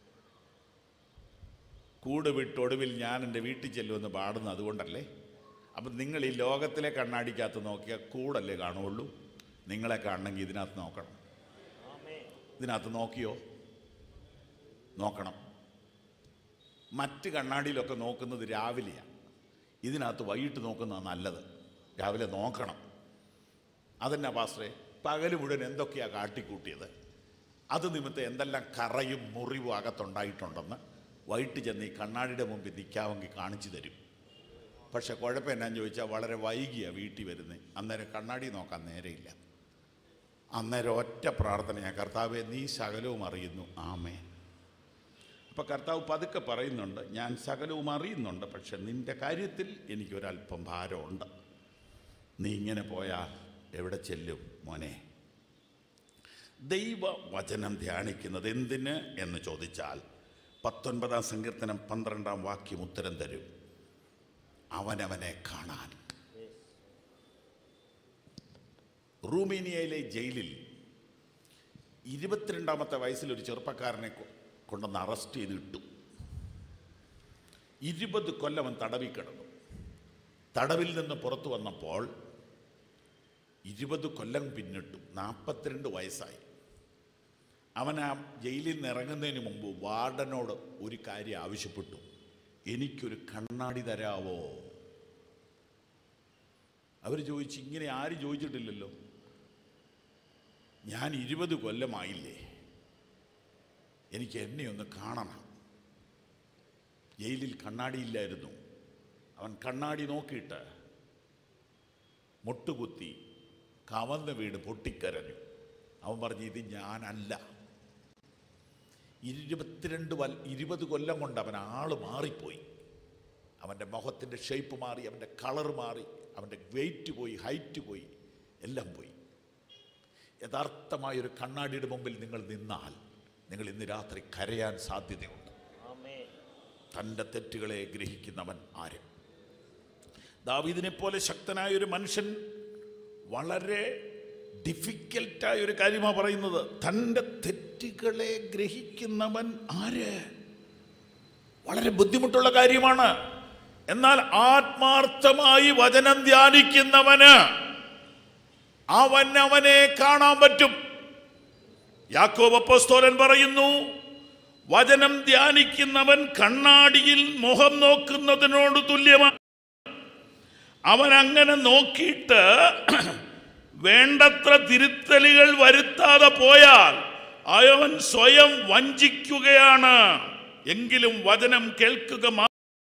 കൂട് വിട്ടൊടുവിൽ ഞാൻ എൻ്റെ വീട്ടിൽ ചെല്ലുമെന്ന് പാടുന്നത് അതുകൊണ്ടല്ലേ അപ്പം നിങ്ങൾ ഈ ലോകത്തിലെ കണ്ണാടിക്കകത്ത് നോക്കിയാൽ കൂടല്ലേ കാണുള്ളൂ നിങ്ങളെ കാണണമെങ്കിൽ ഇതിനകത്ത് നോക്കണം ഇതിനകത്ത് നോക്കിയോ നോക്കണം മറ്റ് കണ്ണാടിയിലൊക്കെ നോക്കുന്നത് രാവിലെയാണ് ഇതിനകത്ത് വൈകിട്ട് നോക്കുന്നതാണ് നല്ലത് രാവിലെ നോക്കണം അതെന്നാ പാസ്റ്ററെ പകൽ മുഴുവൻ എന്തൊക്കെയാണ് കാട്ടിക്കൂട്ടിയത് അത് നിമിത്തം എന്തെല്ലാം കറയും മുറിവും അകത്തുണ്ടായിട്ടുണ്ടെന്ന് വൈകിട്ട് ചെന്ന് ഈ കണ്ണാടിയുടെ മുമ്പിൽ നിൽക്കാമെങ്കിൽ കാണിച്ചു തരും പക്ഷെ കുഴപ്പം എന്നാന്ന് ചോദിച്ചാൽ വളരെ വൈകിയാണ് വീട്ടിൽ വരുന്നത് അന്നേരം കണ്ണാടി നോക്കാൻ നേരെയില്ല അന്നേരം ഒറ്റ പ്രാർത്ഥനയാണ് കർത്താവെ നീ സകലവും അറിയുന്നു ആമേ അപ്പോൾ കർത്താവ് പതുക്കെ പറയുന്നുണ്ട് ഞാൻ സകലവും അറിയുന്നുണ്ട് പക്ഷെ നിൻ്റെ കാര്യത്തിൽ എനിക്കൊരല്പം ഭാരമുണ്ട് നീ ഇങ്ങനെ പോയാൽ എവിടെ ചെല്ലും മോനെ ദൈവ വചനം ധ്യാനിക്കുന്നത് എന്തിന് എന്ന് ചോദിച്ചാൽ പത്തൊൻപതാം സങ്കീർത്തനം പന്ത്രണ്ടാം വാക്യം ഉത്തരം തരും അവനവനെ കാണാൻ റൂമേനിയയിലെ ജയിലിൽ ഇരുപത്തിരണ്ടാമത്തെ വയസ്സിൽ ഒരു ചെറുപ്പക്കാരനെ കൊ- കൊണ്ടുവന്ന് അറസ്റ്റ് ചെയ്തിട്ടു ഇരുപത് കൊല്ലം അവൻ തടവിൽ കിടന്നു തടവിൽ നിന്ന് പുറത്തു വന്നപ്പോൾ ഇരുപത് കൊല്ലം പിന്നിട്ടു നാൽപ്പത്തിരണ്ട് വയസ്സായി അവൻ ആ ജയിലിൽ നിന്ന് ഇറങ്ങുന്നതിന് മുമ്പ് വാർഡനോട് ഒരു കാര്യം ആവശ്യപ്പെട്ടു എനിക്കൊരു കണ്ണാടി തരാവോ അവർ ചോദിച്ചു ഇങ്ങനെ ആരും ചോദിച്ചിട്ടില്ലല്ലോ ഞാൻ ഇരുപത് കൊല്ലമായില്ലേ എനിക്ക് എന്നെ ഒന്ന് കാണണം ജയിലിൽ കണ്ണാടിയില്ലായിരുന്നു അവൻ കണ്ണാടി നോക്കിയിട്ട് മുട്ടുകുത്തി കവന്ന വീട് പൊട്ടിക്കരഞ്ഞു അവൻ പറഞ്ഞു ഇത് ഞാനല്ല ഇരുപത്തിരണ്ട് വൽ ഇരുപത് കൊല്ലം കൊണ്ട് അവൻ ആള് മാറിപ്പോയി അവൻ്റെ മുഖത്തിൻ്റെ ഷേപ്പ് മാറി അവൻ്റെ കളർ മാറി അവൻ്റെ വെയിറ്റ് പോയി ഹൈറ്റ് പോയി എല്ലാം പോയി യഥാർത്ഥമായൊരു കണ്ണാടിയുടെ മുമ്പിൽ നിങ്ങൾ നിന്നാൽ നിങ്ങൾ ഇന്ന് രാത്രി കരയാൻ സാധ്യതയുണ്ട് തൻ്റെ തെറ്റുകളെ ഗ്രഹിക്കുന്നവൻ ആര് ദാവീദിനെ പോലെ ശക്തനായ ഒരു മനുഷ്യൻ വളരെ ഡിഫിക്കൽട്ടായ ഒരു കാര്യമാണ് പറയുന്നത് തൻ്റെ തെറ്റുകളെ ഗ്രഹിക്കുന്നവൻ ആര് വളരെ ബുദ്ധിമുട്ടുള്ള കാര്യമാണ് എന്നാൽ ആത്മാർത്ഥമായി വചനം ധ്യാനിക്കുന്നവന് അവൻ അവനെ കാണാൻ പറ്റും യാക്കോബ് അപ്പോസ്തോലൻ പറയുന്നു വചനം ധ്യാനിക്കുന്നവൻ കണ്ണാടിയിൽ മുഖം നോക്കുന്നതിനോട് തുല്യമാണ് അവൻ അങ്ങനെ നോക്കിയിട്ട് വേണ്ടത്ര തിരുത്തലുകൾ വരുത്താതെ പോയാൽ അവൻ സ്വയം വഞ്ചിക്കുകയാണ് എങ്കിലും വചനം കേൾക്കുക മാ-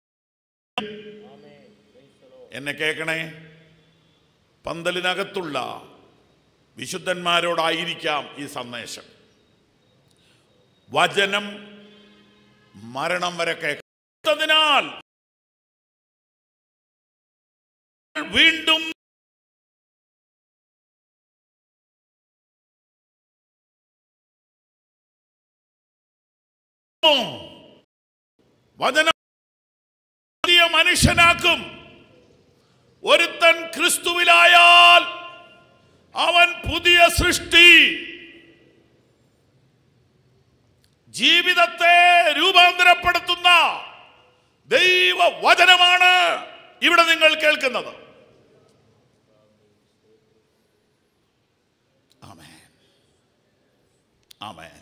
എന്നെ കേൾക്കണേ പന്തലിനകത്തുള്ള വിശുദ്ധന്മാരോടായിരിക്കാം ഈ സന്ദേശം വചനം മരണം വരെ കേൾക്കുന്നതിനാൽ വീണ്ടും വചനം പുതിയ മനുഷ്യനാക്കും ഒരുത്തൻ ക്രിസ്തുവിലായാൽ അവൻ പുതിയ സൃഷ്ടി ജീവിതത്തെ രൂപാന്തരപ്പെടുത്തുന്ന ദൈവ വചനമാണ് ഇവിടെ നിങ്ങൾ കേൾക്കുന്നത് ആമേൻ ആമേൻ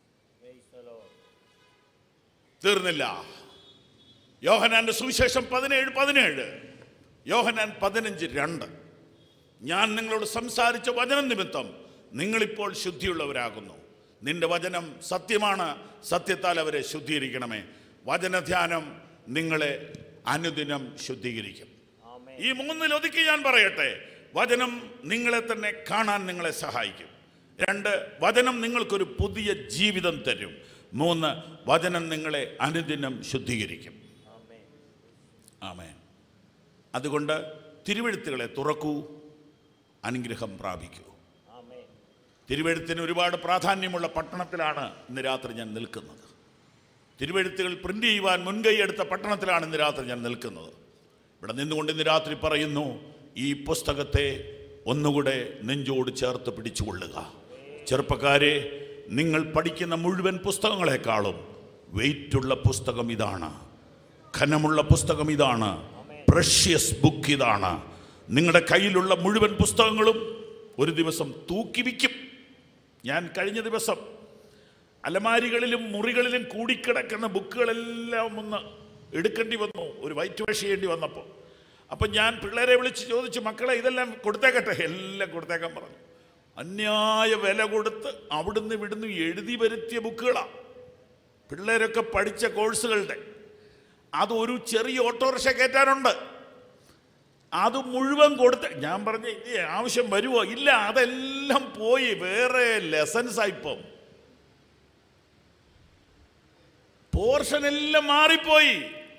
തീർന്നില്ല യോഹനാന്റെ സുവിശേഷം പതിനേഴ് പതിനേഴ് യോഹനാൻ പതിനഞ്ച് രണ്ട് ഞാൻ നിങ്ങളോട് സംസാരിച്ച വചനം നിമിത്തം നിങ്ങളിപ്പോൾ ശുദ്ധിയുള്ളവരാകുന്നു നിന്റെ വചനം സത്യമാണ് സത്യത്താൽ അവരെ ശുദ്ധീകരിക്കണമേ വചനധ്യാനം നിങ്ങളെ അനുദിനം ശുദ്ധീകരിക്കും ഈ മൂന്നിൽ ഒതുക്കി ഞാൻ പറയട്ടെ വചനം നിങ്ങളെ തന്നെ കാണാൻ നിങ്ങളെ സഹായിക്കും രണ്ട് വചനം നിങ്ങൾക്കൊരു പുതിയ ജീവിതം തരും മൂന്ന് വചനം നിങ്ങളെ അനുദിനം ശുദ്ധീകരിക്കും ആമേൻ അതുകൊണ്ട് തിരുവെഴുത്തുകളെ തുറക്കൂ അനുഗ്രഹം പ്രാപിക്കൂ തിരുവെഴുത്തിന് ഒരുപാട് പ്രാധാന്യമുള്ള പട്ടണത്തിലാണ് ഇന്ന് രാത്രി ഞാൻ നിൽക്കുന്നത് തിരുവെഴുത്തുകൾ പ്രിന്റ് ചെയ്യുവാൻ മുൻകൈ എടുത്ത പട്ടണത്തിലാണ് ഇന്ന് രാത്രി ഞാൻ നിൽക്കുന്നത് ഇവിടെ നിന്നുകൊണ്ട് ഇന്ന് രാത്രി പറയുന്നു ഈ പുസ്തകത്തെ ഒന്നുകൂടെ നെഞ്ചോട് ചേർത്ത് പിടിച്ചുകൊള്ളുക ചെറുപ്പക്കാരെ നിങ്ങൾ പഠിക്കുന്ന മുഴുവൻ പുസ്തകങ്ങളെക്കാളും വെയിറ്റുള്ള പുസ്തകം ഇതാണ് ഘനമുള്ള പുസ്തകം ഇതാണ് പ്രഷ്യസ് ബുക്ക് ഇതാണ് നിങ്ങളുടെ കയ്യിലുള്ള മുഴുവൻ പുസ്തകങ്ങളും ഒരു ദിവസം തൂക്കി വിൽക്കും ഞാൻ കഴിഞ്ഞ ദിവസം അലമാരികളിലും മുറികളിലും കൂടിക്കിടക്കുന്ന ബുക്കുകളെല്ലാം ഒന്ന് എടുക്കേണ്ടി വന്നു ഒരു വൈറ്റ് വാഷ് ചെയ്യേണ്ടി വന്നപ്പോൾ അപ്പം ഞാൻ പിള്ളേരെ വിളിച്ച് ചോദിച്ചു മക്കളെ ഇതെല്ലാം കൊടുത്തേക്കട്ടെ എല്ലാം കൊടുത്തേക്കാൻ പറഞ്ഞു അന്യായ വില കൊടുത്ത് അവിടുന്ന് ഇവിടുന്ന് എഴുതി വരുത്തിയ ബുക്കുകളാണ് പിള്ളേരൊക്കെ പഠിച്ച കോഴ്സുകളുടെ അത് ഒരു ചെറിയ ഓട്ടോറിക്ഷ കയറ്റാനുണ്ട് അത് മുഴുവൻ കൊടുത്ത് ഞാൻ പറഞ്ഞ ഇത് ആവശ്യം വരുമോ ഇല്ല അതെല്ലാം പോയി വേറെ ലെസൺസ് ആയിപ്പം പോർഷൻ എല്ലാം മാറിപ്പോയി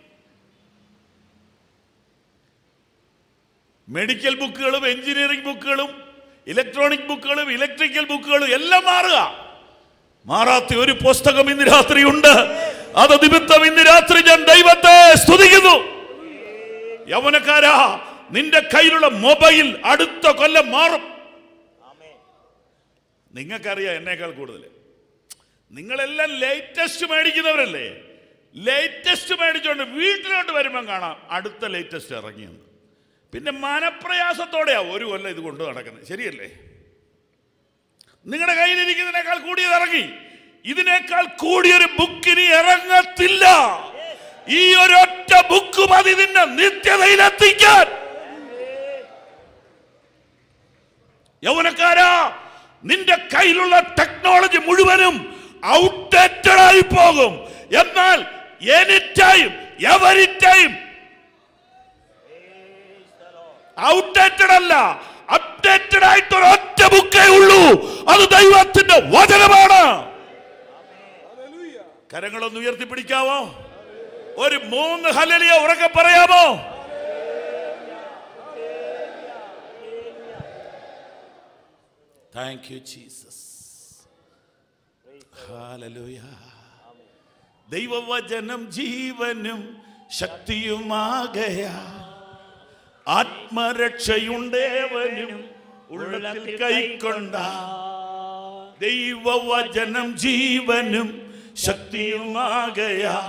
മെഡിക്കൽ ബുക്കുകളും എഞ്ചിനീയറിംഗ് ബുക്കുകളും ഇലക്ട്രോണിക് ബുക്കുകളും ഇലക്ട്രിക്കൽ ബുക്കുകളും എല്ലാം മാറുക മാറാത്ത ഒരു പുസ്തകം ഇന്ന് രാത്രി ഉണ്ട് അത് നിമിത്തം ഇന്ന് രാത്രി ഞാൻ ദൈവത്തെ സ്തുതിക്കുന്നു യൗവനക്കാരാ നിന്റെ കയ്യിലുള്ള മൊബൈൽ അടുത്ത കൊല്ലം മാറും നിങ്ങൾക്കറിയാം എന്നേക്കാൾ കൂടുതൽ നിങ്ങളെല്ലാം ലേറ്റസ്റ്റ് മേടിക്കുന്നവരല്ലേ ലേറ്റസ്റ്റ് മേടിച്ചുകൊണ്ട് വീട്ടിലോട്ട് വരുമ്പം കാണാം അടുത്ത ലേറ്റസ്റ്റ് ഇറങ്ങിയെന്ന് പിന്നെ മനപ്രയാസത്തോടെയാ ഒരു കൊല്ലം ഇത് കൊണ്ട് നടക്കുന്നത് ശരിയല്ലേ നിങ്ങളുടെ കയ്യിലിരിക്കുന്നതിനേക്കാൾ കൂടിയത് ഇറങ്ങി ഇതിനേക്കാൾ കൂടിയൊരു ബുക്കിന് ഇറങ്ങത്തില്ല ഈ ഒരൊറ്റ ബുക്ക് മതി നിന്നെ നിത്യതയിലെത്തിക്കാൻ യൗവനക്കാരാ നിന്റെ കയ്യിലുള്ള ടെക്നോളജി മുഴുവനും ഔട്ട്ഡേറ്റഡ് ആയി പോകും എന്നാൽ any time every time outdated അല്ല അപ്ഡേറ്റഡ് ആയിട്ട് ഒരൊറ്റ ബുക്കേ ഉള്ളൂ അത് ദൈവത്തിന്റെ വചനമാണ് കരങ്ങളൊന്ന് ഉയർത്തിപ്പിടിക്കാവോ ഒരു മൂന്ന് ഹലലിയ ഉറക്കെ പറയാമോ താങ്ക് യു ജീസസ് ഹാലലൂയ ദൈവവചനം ജീവനും ശക്തിയുമാകയാ ആത്മരക്ഷയുണ്ടേവനും ഉള്ളത്തിൽ കൈക്കൊണ്ട ദൈവവചനം ജീവനും ശക്തിയുമാകയാ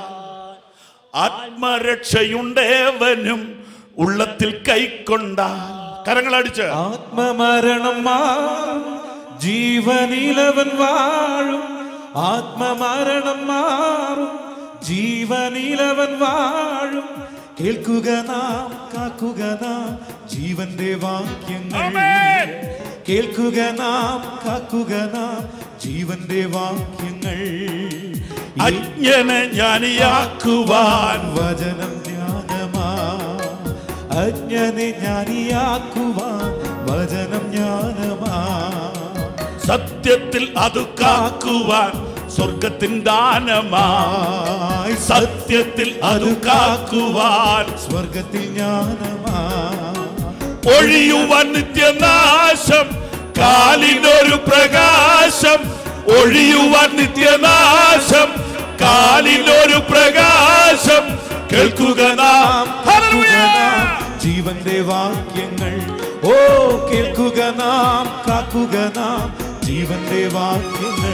ആത്മരക്ഷയുണ്ടേവനും ഉള്ളത്തിൽ കൈക്കൊണ്ട കരങ്ങളടിച്ച് ആത്മമരണം മാറും ജീവനിലവൻ വാഴും ആത്മമരണം മാറും ജീവനിലവൻ വാഴും കേൾക്കുക നാം കാക്കുക നാം ജീവന്റെ വാക്യങ്ങൾ ആമേൻ. കേൾക്കുക നാം കാക്കുക നാം ജീവന്റെ വാക്യങ്ങൾ അജ്ഞനെ ജ്ഞാനിയാക്കുവാൻ വചനം ജ്ഞാനമാ അജ്ഞനെ ജ്ഞാനിയാക്കുവാൻ വചനം ജ്ഞാനമാ സത്യത്തിൽ അത് കാക്കുവാൻ സ്വർഗത്തിൻ ദാനമായി സത്യത്തിൽ അത് കാക്കുവാൻ സ്വർഗത്തിൽ ജ്ഞാനമാ ഒഴിയുവാൻ നിത്യനാശം കാലിനൊരു പ്രകാശം ഒഴിയുവാൻ നിത്യനാശം കാലിനൊരു പ്രകാശം കേൾക്കുക നാം കേൾക്കുക നാം ജീവന്റെ വാക്യങ്ങൾ ഓ കേൾക്കുക നാം കാക്കുക നാം ജീവന്റെ വാക്യങ്ങൾ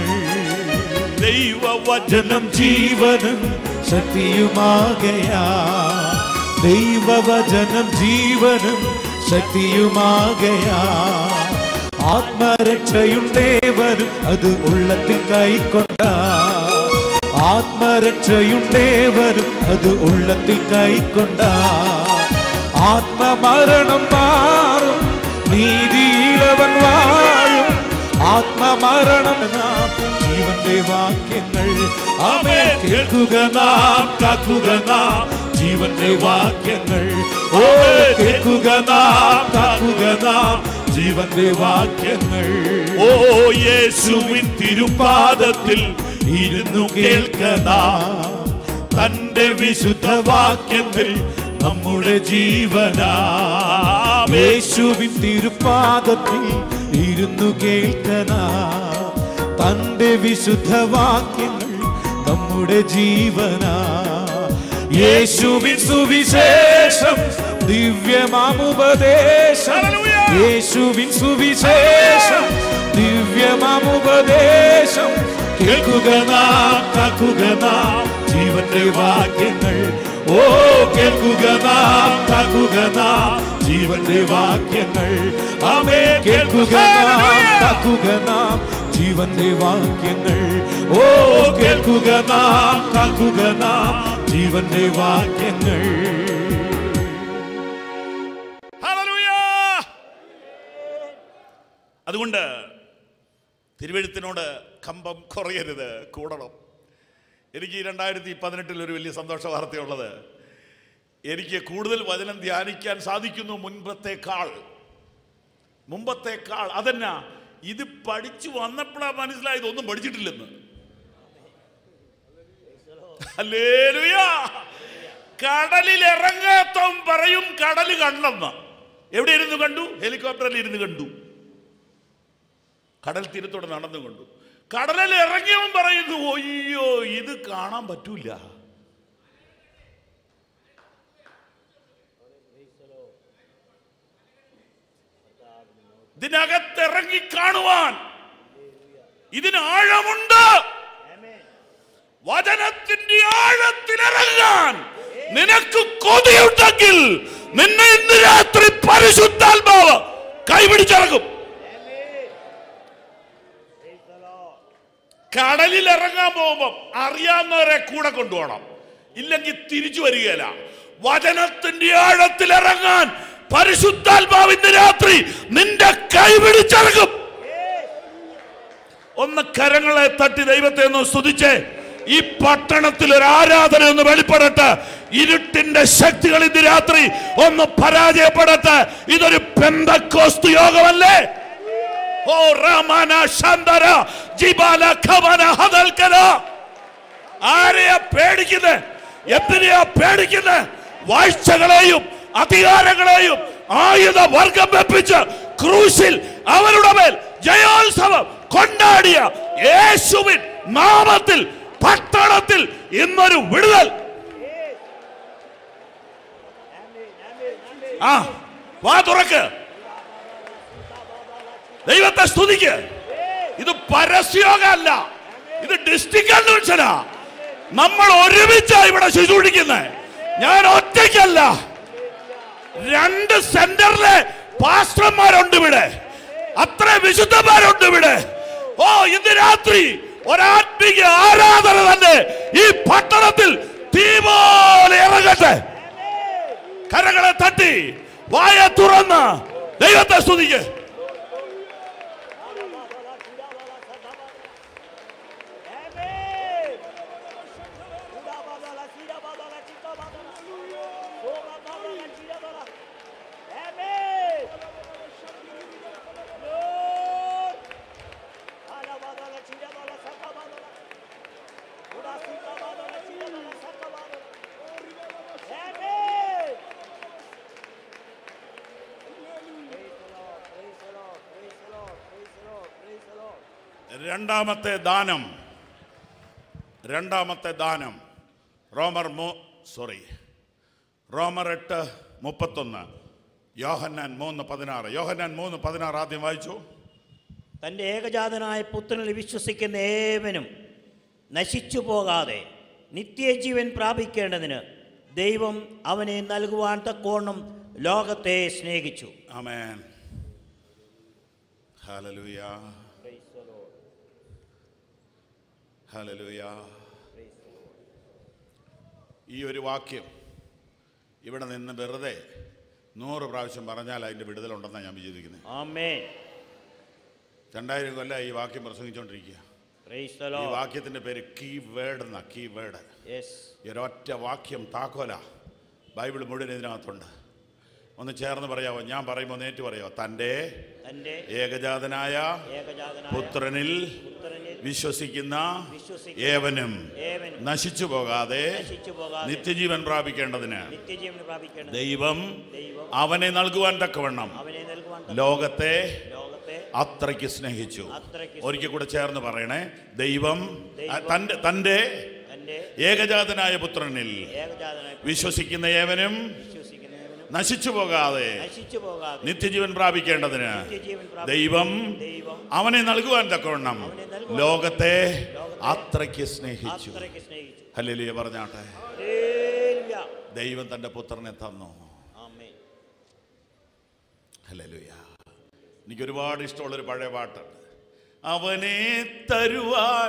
ദൈവവചനം ജീവനും ശക്തിയുമാകയാ ദൈവവചനം ജീവനും ശക്തിയുമാകയാ ആത്മരക്ഷയുണ്ടേവനും അത് ഉള്ളത്തിൽ കൈക്കൊണ്ട ആത്മരക്ഷയുണ്ടേവനും അത് ഉള്ളത്തിൽ കൈക്കൊണ്ട ആത്മമരണം മാറും നീതിയിലവൻ വാഴും ആത്മമരണം നാം ജീവന്റെ വാക്യങ്ങൾ അവേ കേൾക്കുക നാം കാക്കുക നാം ജീവന്റെ വാക്യങ്ങൾ ഓ കേൾക്കുക നാം കാക്കുക നാം ജീവന്റെ വാക്യങ്ങൾ ഓ യേശുവിൻ തിരുപാദത്തിൽ ഇരുന്നു കേൾക്കണ തന്റെ വിശുദ്ധ വാക്യത്തിൽ നമ്മുടെ ജീവനാ യേശുവിൻ തിരുപ്പാദത്തിൽ ഇരുന്നു കേൾക്കണ തന്റെ വിശുദ്ധ വാക്യങ്ങൾ നമ്മുടെ ജീവനാ യേശുവിൻ സുവിശേഷം ദിവ്യമാമുപദേശം ഹല്ലേലൂയ! യേശുവിൻ സുവിശേഷം ദിവ്യമാമുപദേശം കേൾക്കുക നാം കാക്കുക നാം ജീവന്റെ വാക്യങ്ങൾ ഓ കേൾക്കുക നാം കാക്കുക നാം ജീവന്റെ വാക്യങ്ങൾ ആമേ കേൾക്കുക നാം കാക്കുക നാം ജീവന്റെ വാക്യങ്ങൾ ഓ കേൾക്കുക നാം കാക്കുക നാം ജീവന്റെ വാക്യങ്ങൾ ഹല്ലേലൂയ! അതുകൊണ്ട് തിരുവഴുത്തിനോട് കമ്പം കുറയരുത് കൂടണം എനിക്ക് ഈ രണ്ടായിരത്തി പതിനെട്ടിൽ ഒരു വലിയ സന്തോഷ വാർത്തയുള്ളത് എനിക്ക് കൂടുതൽ വചനം ധ്യാനിക്കാൻ സാധിക്കുന്നു മുൻപത്തേക്കാൾ മുമ്പത്തേക്കാൾ അതെന്നാ ഇത് പഠിച്ചു വന്നപ്പോഴാണ് മനസ്സിലായത് ഒന്നും പഠിച്ചിട്ടില്ലെന്ന് ഹല്ലേലൂയ. കടലിൽ ഇറങ്ങാത്തവൻ പറയും കടല് കണ്ടെന്ന് എവിടെ ഇരുന്ന് കണ്ടു ഹെലികോപ്റ്ററിൽ ഇരുന്ന് കണ്ടു കടൽ തീരത്തോടെ നടന്നു കണ്ടു കടലിൽ ഇറങ്ങിയവൻ പറയുന്നു ഒയ്യോ ഇത് കാണാൻ പറ്റൂല ഇതിനകത്തിറങ്ങി കാണുവാൻ ഇതിന് ആഴമുണ്ട് വചനത്തിന്റെ ആഴത്തിലിറങ്ങാൻ നിനക്ക് കൊതിയുണ്ടെങ്കിൽ നിന്നെ ഇന്ന് രാത്രി പരിശുദ്ധാത്മാവ് കൈപിടിച്ചിറങ്ങും കടലിൽ ഇറങ്ങാൻ പോകുമ്പോൾ അറിയാവുന്നവരെ കൂടെ കൊണ്ടുപോകണം ഇല്ലെങ്കിൽ തിരിച്ചു വരികയില്ല വചനത്തിന്റെ ആഴത്തിൽ ഇറങ്ങാൻ പരിശുദ്ധാത്മാവ് ഇന്ന് രാത്രി നിന്റെ കൈ പിടിച്ചിറങ്ങും ഒന്ന് കരങ്ങളെ തട്ടി ദൈവത്തെ ഒന്ന് സ്തുതിച്ചേ ഈ പട്ടണത്തിൽ ഒരു ആരാധന ഒന്ന് വെളിപ്പെടട്ടെ ഇരുട്ടിന്റെ ശക്തികൾ ഇന്ന് രാത്രി ഒന്ന് പരാജയപ്പെടട്ടെ ഇതൊരു പെന്തക്കോസ്തു യോഗമല്ലേ ഓ റമാന ശാന്തര ജിബാല ഖമന ഹദൽക്കല ആരെയാ പേടിക്കുന്നത് എന്തിനെയാ പേടിക്കുന്നത് വാഴ്ചകളെയും അധികാരങ്ങളെയും ആയുധ വർഗം വെപ്പിച്ച് ക്രൂശിൽ അവരുടെ മേൽ ജയോത്സവം കൊണ്ടാടിയ യേശുവിൻ നാമത്തിൽ പട്ടണത്തിൽ ഇന്നൊരു വിടുതൽ ആ വാ തുറക്ക് ദൈവത്തെ സ്തുതിക്ക് ഇത് പരസ്യോഗമല്ല ഇത് ഡിസ്ട്രിക്ട് കൺവെൻഷനാ നമ്മൾ ഒരുമിച്ചാ ഇവിടെ ശുശ്രൂഷിക്കുന്നത് ഞാൻ ഒറ്റയ്ക്കല്ല രണ്ട് സെന്ററിലെ പാസ്റ്റർമാരുണ്ട് ഇവിടെ അത്ര വിശുദ്ധന്മാരുണ്ട് ഇവിടെ ഓ ഇന്ന് രാത്രി ഒരാത്മ ആത്മീയ ആരാധന തന്നെ ഈ പട്ടണത്തിൽ തീ പോലെ ഇറങ്ങട്ടെ കരകളെ തട്ടി വായ തുറന്ന് ദൈവത്തെ സ്തുതിക്ക് രണ്ടാമത്തെ ദാനം രണ്ടാമത്തെ ദാനം റോമർ മൂ സോറി റോമർ എട്ട് മുപ്പത്തൊന്ന് യോഹന്നാൻ മൂന്ന് പതിനാറ് യോഹന്നാൻ മൂന്ന് പതിനാറ് ആദ്യം വായിച്ചു തൻ്റെ ഏകജാതനായ പുത്രനിൽ വിശ്വസിക്കുന്ന ഏവനും നശിച്ചു പോകാതെ നിത്യജീവൻ പ്രാപിക്കേണ്ടതിന് ദൈവം അവനെ നൽകുവാൻ തക്കോണം ലോകത്തെ സ്നേഹിച്ചു ആമേൻ ഹല്ലേലൂയ ഹല്ലേലൂയ ഈ ഒരു വാക്യം ഇവിടെ നിന്ന് വെറുതെ നൂറ് പ്രാവശ്യം പറഞ്ഞാൽ അതിൻ്റെ വിടുതലുണ്ടെന്നാണ് ഞാൻ വിചാരിക്കുന്നത് ആമേൻ രണ്ടായിരം കൊല്ലം ഈ വാക്യം പ്രസംഗിച്ചുകൊണ്ടിരിക്കുക പ്രൈസ് ദ ഈ ലോർഡ് വാക്യത്തിൻ്റെ പേര് കീ വേർഡ് എന്നാ കീ വേർഡ് യെസ് ഈ ഒരൊറ്റ വാക്യം താക്കോല ബൈബിൾ മുഴുവൻ ഇതിനകത്തുണ്ട് ഒന്ന് ചേർന്ന് പറയാമോ ഞാൻ പറയുമ്പോൾ നേറ്റ് പറയാമോ തൻ്റെ തൻ്റെ ഏകജാതനായ ഏകജാതനായ പുത്രനിൽ പുത്രനിൽ വിശ്വസിക്കുന്ന വിശ്വസിക്കുന്ന ഏവനും ഏവനും നശിച്ചു പോകാതെ നശിച്ചു പോകാതെ നിത്യജീവൻ പ്രാപിക്കേണ്ടതിന് നിത്യജീവൻ പ്രാപിക്കേണ്ടത് ദൈവം ദൈവം അവനെ നൽകുവാൻ തക്കവണ്ണം അവനെ നൽകുവാൻ ലോകത്തെ ലോകത്തെ അത്രയ്ക്ക് സ്നേഹിച്ചു അത്രയ്ക്ക് ഒരിക്കൽ കൂടെ ചേർന്ന് പറയണേ ദൈവം ദൈവം തൻ്റെ തൻ്റെ തൻ്റെ ഏകജാതനായ പുത്രനിൽ ഏകജാതനായ വിശ്വസിക്കുന്ന ഏവനും വിശ്വസിക്കുന്നവനും നശിച്ചു പോകാതെ നശിച്ചു പോകാതെ നിത്യജീവൻ പ്രാപിക്കേണ്ടതിന് നിത്യജീവൻ പ്രാപിക്കും ദൈവം ദൈവം അവനെ നൽകുവാൻ തക്കവണ്ണം അവനെ നൽകുവാൻ ലോകത്തെ ലോകത്തെ അത്രയ്ക്ക് സ്നേഹിച്ചു അത്രയ്ക്ക് സ്നേഹിച്ചു ഹല്ലേലൂയ പറഞ്ഞാട്ടെ ഹല്ലേലൂയ. ദൈവം തന്റെ പുത്രനെ തന്നു ആമേൻ ഹല്ലേലൂയ എനിക്ക് ഒരുപാട് ഇഷ്ടമുള്ളൊരു പഴയ പാട്ടുണ്ട് അവനെ തരുവാൻ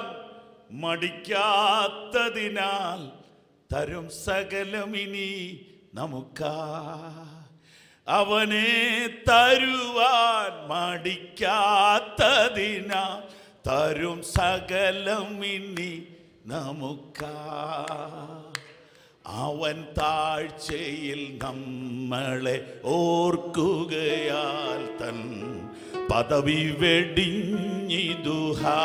മടിക്കാത്തതിനാൽ തരും സകലമിനി നമുക്കാ അവനെ തരുവാൻ മടിക്കാത്തതിനാൽ തരും സകലമിനി നമുക്കാ അവൻ താഴ്ചയിൽ നമ്മളെ ഓർക്കുകയാൽ തൻ പദവി വെടിഞ്ഞിതുഹാ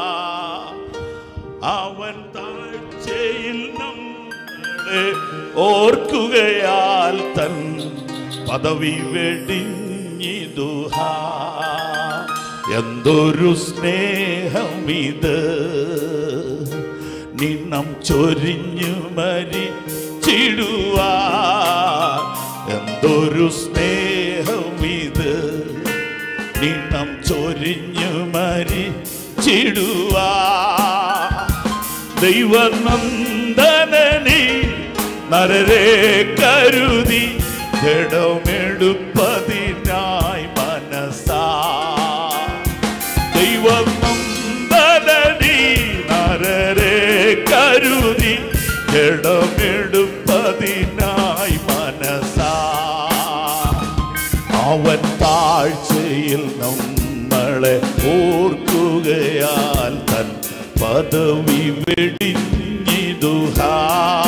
അവൻ താഴ്ചയിൽ നമ്മളെ ഓർക്കുകയാൽ തൻ പദവി വെടിഞ്ഞിതുഹാ എന്തൊരു സ്നേഹമിത് നിന്നം ചൊരിഞ്ഞു മരിച്ചിടുവാ എന്തൊരു സ്നേഹമിത് നിന്നം ചൊരിഞ്ഞു മരിച്ചിടുവാ ദൈവനന്ദനനി നരരെ കരുതി ജഡമെടുപ്പതിനായി മനസാ ദൈവം നന്ദനനി നരരെ കരുതി ജഡമെടുപ്പതിനായി മനസാ അവൻ താഴ്ചയിൽ നമ്മളെ ഓർക്കുകയാൽ തൻ പദവി വെടിഞ്ഞിതുഹാ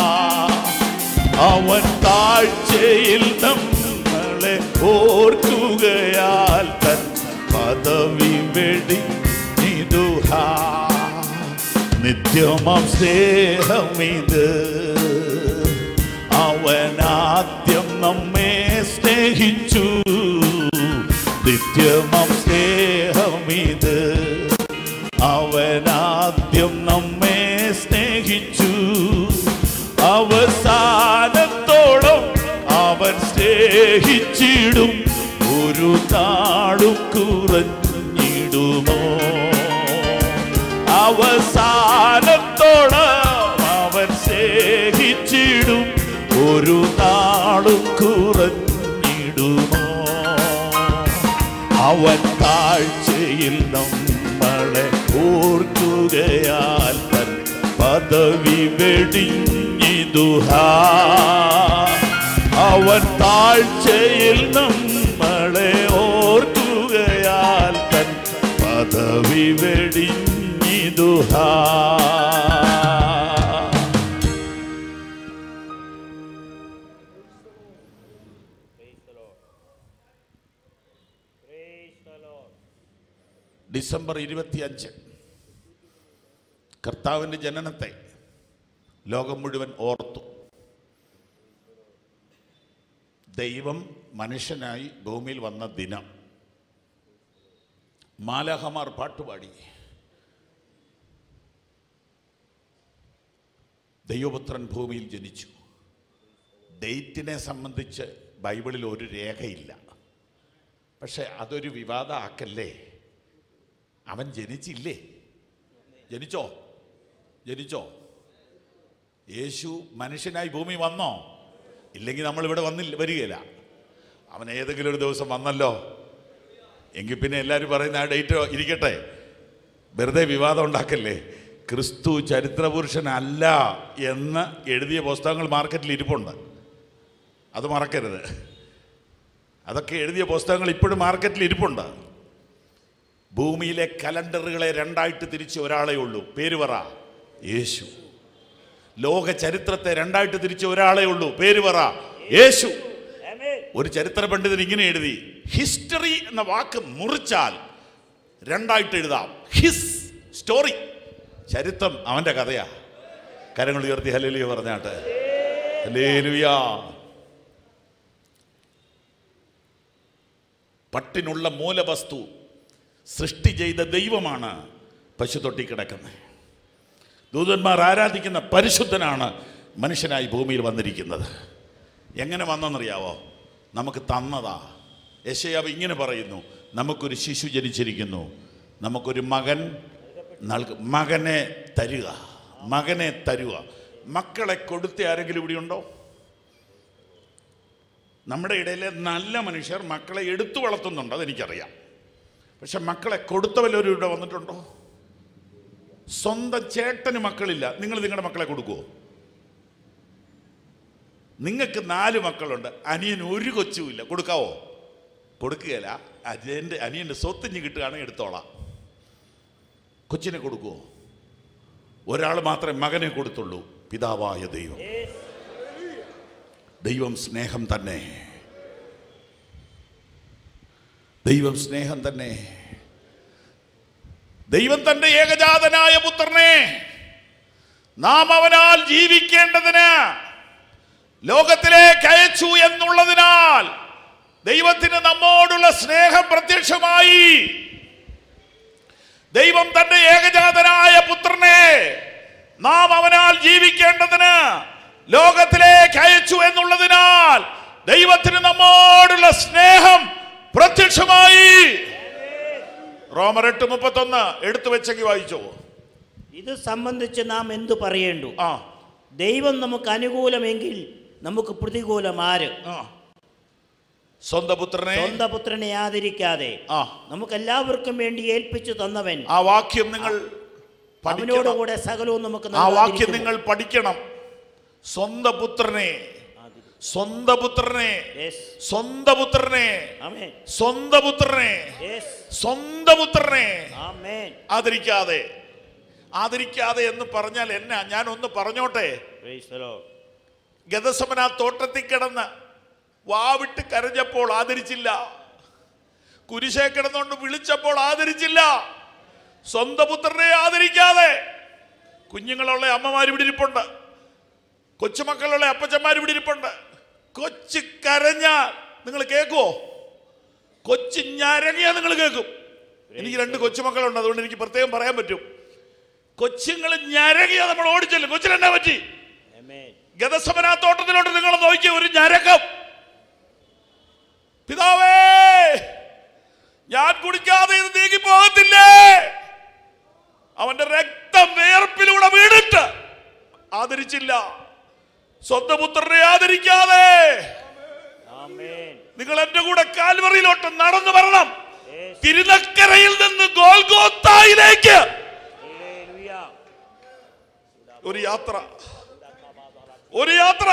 അവൻ താഴ്ചയിൽ നമ്മളെ ഓർക്കുകയാൽ തൻ പദവി വെടിഞ്ഞിതുഹാ നിത്യമം സ്നേഹമിത് അവനാദ്യം നമ്മെ സ്നേഹിച്ചു നിത്യമം സ്നേഹമിത് അവനാദ്യം നമ്മെ സ്നേഹിച്ചു അവസാനത്തോളം അവൻ സ്നേഹിച്ചിടും ഒരു നാടും കുറഞ്ഞിടുമോ അവസാനത്തോളം അവൻ സ്നേഹിച്ചിടും ഒരു നാളും കുറഞ്ഞിടുമോ അവൻ താഴ്ചയിൽ നമ്മളെ ഓർക്കുകയാൽ പദവി വെടിഞ്ഞിതുഹാ അവൻ താഴ്ചയിൽ നമ്മളെ ഓർക്കുകയാൽ തൻ പദവി വെടിഞ്ഞിതുഹാ ഡിസംബർ ഇരുപത്തിയഞ്ച് കർത്താവിൻ്റെ ജനനത്തെ ലോകം മുഴുവൻ ഓർത്തു ദൈവം മനുഷ്യനായി ഭൂമിയിൽ വന്ന ദിനം മാലാഹമാർ പാട്ടുപാടി ദൈവപുത്രൻ ഭൂമിയിൽ ജനിച്ചു ഡേറ്റിനെ സംബന്ധിച്ച് ബൈബിളിൽ ഒരു രേഖയില്ല പക്ഷെ അതൊരു വിവാദമാക്കല്ലേ അവൻ ജനിച്ചില്ലേ ജനിച്ചോ ജനിച്ചോ യേശു മനുഷ്യനായി ഭൂമി വന്നോ ഇല്ലെങ്കിൽ നമ്മൾ ഇവിടെ വന്നില്ല വരികയില്ല അവൻ ഏതെങ്കിലും ഒരു ദിവസം വന്നല്ലോ എങ്കിൽ പിന്നെ എല്ലാവരും പറയുന്ന ആ ഡേറ്റ് ഇരിക്കട്ടെ വെറുതെ വിവാദം ഉണ്ടാക്കല്ലേ ക്രിസ്തു ചരിത്രപുരുഷനല്ല എന്ന് എഴുതിയ പുസ്തകങ്ങൾ മാർക്കറ്റിൽ ഇരിപ്പുണ്ട് അത് മറക്കരുത് അതൊക്കെ എഴുതിയ പുസ്തകങ്ങൾ ഇപ്പോഴും മാർക്കറ്റിൽ ഇരിപ്പുണ്ട് ഭൂമിയിലെ കലണ്ടറുകളെ രണ്ടായിട്ട് തിരിച്ച് ഒരാളേ ഉള്ളൂ പേര് പറ യേശു ലോക ചരിത്രത്തെ രണ്ടായിട്ട് തിരിച്ച് ഒരാളേ ഉള്ളൂ പേര് പറ യേശു ഒരു ചരിത്ര പണ്ഡിതൻ ഇങ്ങനെ എഴുതി ഹിസ്റ്ററി എന്ന വാക്ക് മുറിച്ചാൽ രണ്ടായിട്ട് എഴുതാം ഹിസ് സ്റ്റോറി ചരിത്രം അവന്റെ കഥയാ കരങ്ങൾ ഉയർത്തി ഹലേലിയ പറഞ്ഞാട്ട് ഹലേലുയാ പട്ടിനുള്ള മൂലവസ്തു സൃഷ്ടി ചെയ്ത ദൈവമാണ് പശുതൊട്ടി കിടക്കുന്നത് ദൂതന്മാർ ആരാധിക്കുന്ന പരിശുദ്ധനാണ് മനുഷ്യനായി ഭൂമിയിൽ വന്നിരിക്കുന്നത് എങ്ങനെ വന്നെന്നറിയാവോ നമുക്ക് തന്നതാ യശയാവ് ഇങ്ങനെ പറയുന്നു നമുക്കൊരു ശിശു ജനിച്ചിരിക്കുന്നു നമുക്കൊരു മകൻ നൽക മകനെ തരിക മകനെ തരുക മക്കളെ കൊടുത്ത ആരെങ്കിലും ഇവിടെ ഉണ്ടോ നമ്മുടെ ഇടയിലെ നല്ല മനുഷ്യർ മക്കളെ എടുത്തു വളർത്തുന്നുണ്ട് അതെനിക്കറിയാം പക്ഷെ മക്കളെ കൊടുത്തവല്ലവരും ഇവിടെ വന്നിട്ടുണ്ടോ സ്വന്തം ചേട്ടന് മക്കളില്ല നിങ്ങൾ നിങ്ങളുടെ മക്കളെ കൊടുക്കുമോ നിങ്ങൾക്ക് നാല് മക്കളുണ്ട് അനിയൻ ഒരു കൊച്ചുമില്ല കൊടുക്കാവോ കൊടുക്കുകയില്ല അനിയൻ്റെ അനിയൻ്റെ സ്വത്തിഞ്ഞ് കിട്ടുകയാണെങ്കിൽ എടുത്തോളാം കൊച്ചിനെ കൊടുക്കുമോ ഒരാൾ മാത്രമേ മകനെ കൊടുത്തുള്ളൂ പിതാവായ ദൈവം ദൈവം സ്നേഹം തന്നെ ദൈവം സ്നേഹം തന്നെ ദൈവം തന്റെ ഏകജാതനായ പുത്രനെ നാം അവനാൽ ജീവിക്കേണ്ടതിന് ലോകത്തിലേക്ക് അയച്ചു എന്നുള്ളതിനാൽ ദൈവത്തിന് നമ്മോടുള്ള സ്നേഹം പ്രത്യക്ഷമായി ദൈവം തന്റെ ഏകജാതനായ പുത്രനെ നാം അവനാൽ ജീവിക്കേണ്ടതിന് ലോകത്തിലേക്ക് അയച്ചു എന്നുള്ളതിനാൽ ദൈവത്തിന് നമ്മോടുള്ള സ്നേഹം പ്രത്യക്ഷമായി റോമർ എട്ട് മുപ്പത്തൊന്ന് എടുത്തു വെച്ചെങ്കിൽ വായിച്ചോ ഇത് സംബന്ധിച്ച് നാം എന്തു പറയേണ്ടു ആ ദൈവം നമുക്ക് അനുകൂലമെങ്കിൽ നമുക്ക് പ്രതികൂലം ആര് ആ സ്വന്തം പുത്രനെ സ്വന്തം പുത്രനെ ആദരിക്കാതെ ആ നമുക്ക് എല്ലാവർക്കും വേണ്ടി ഏൽപ്പിച്ചു തന്നവൻ ആ വാക്യം നിങ്ങൾ പഠിക്കണം അവനോടുകൂടെ സകലവും നമുക്ക് ആ വാക്യം നൽകാതിരിക്കുമോ? നിങ്ങൾ പഠിക്കണം സ്വന്തം പുത്രനെ സ്വന്തം പുത്രനെ Yes. സ്വന്തം പുത്രനെ ആമേൻ. സ്വന്തം പുത്രനെ Yes. സ്വന്തം പുത്രനെ ആമേൻ. ആദരിക്കാതെ ആദരിക്കാതെ എന്ന് പറഞ്ഞാൽ എന്നാ ഞാൻ ഒന്ന് പറഞ്ഞോട്ടെ Praise the Lord. ഗതസമന തോട്ടത്തിൽ കിടന്ന് വാവിട്ട് കരഞ്ഞപ്പോൾ ആദരിച്ചില്ല കുരിശേ കിടന്നുകൊണ്ട് വിളിച്ചപ്പോൾ ആദരിച്ചില്ല സ്വന്തം പുത്രനെ ആദരിക്കാതെ കുഞ്ഞുങ്ങളുള്ള അമ്മമാർ ഇവിടെ ഇരിപ്പുണ്ട് കൊച്ചുമക്കളുള്ള അപ്പച്ചന്മാർ ഇവിടെ ഇരിപ്പുണ്ട് കൊച്ചു കരഞ്ഞാൽ നിങ്ങൾ കേൾക്കുവോ കൊച്ചു ഞരങ്ങിയാ നിങ്ങൾ കേൾക്കും എനിക്ക് രണ്ട് കൊച്ചുമക്കളുണ്ട് അതുകൊണ്ട് എനിക്ക് പ്രത്യേകം പറയാൻ പറ്റും കൊച്ചുങ്ങൾ ഞരങ്ങിയാ നമ്മൾ ഓടിച്ചല്ലോ കൊച്ചിനെന്നാ പറ്റി Amen. ഗതസമന തോട്ടത്തിലോട്ട് നിങ്ങൾ നോക്കിയ ഒരു ഞരക്കം പിതാവേ ഞാൻ കുടിക്കാതെ ഇത് നീങ്ങി പോകത്തില്ലേ അവന്റെ രക്തം വേർപ്പിലൂടെ വീണിട്ട് ആദരിച്ചില്ല സ്വന്തം പുത്രനെ ആദരിക്കാതെ ആമേൻ. നിങ്ങൾ എന്റെ കൂടെ കാൽവറിയിലോട്ട് നടന്നു വരണം Yes. തിരുനക്കരയിൽ നിന്ന് ഗോൽഗോത്തായിലേക്ക് Hallelujah. ഒരു യാത്ര ഒരു യാത്ര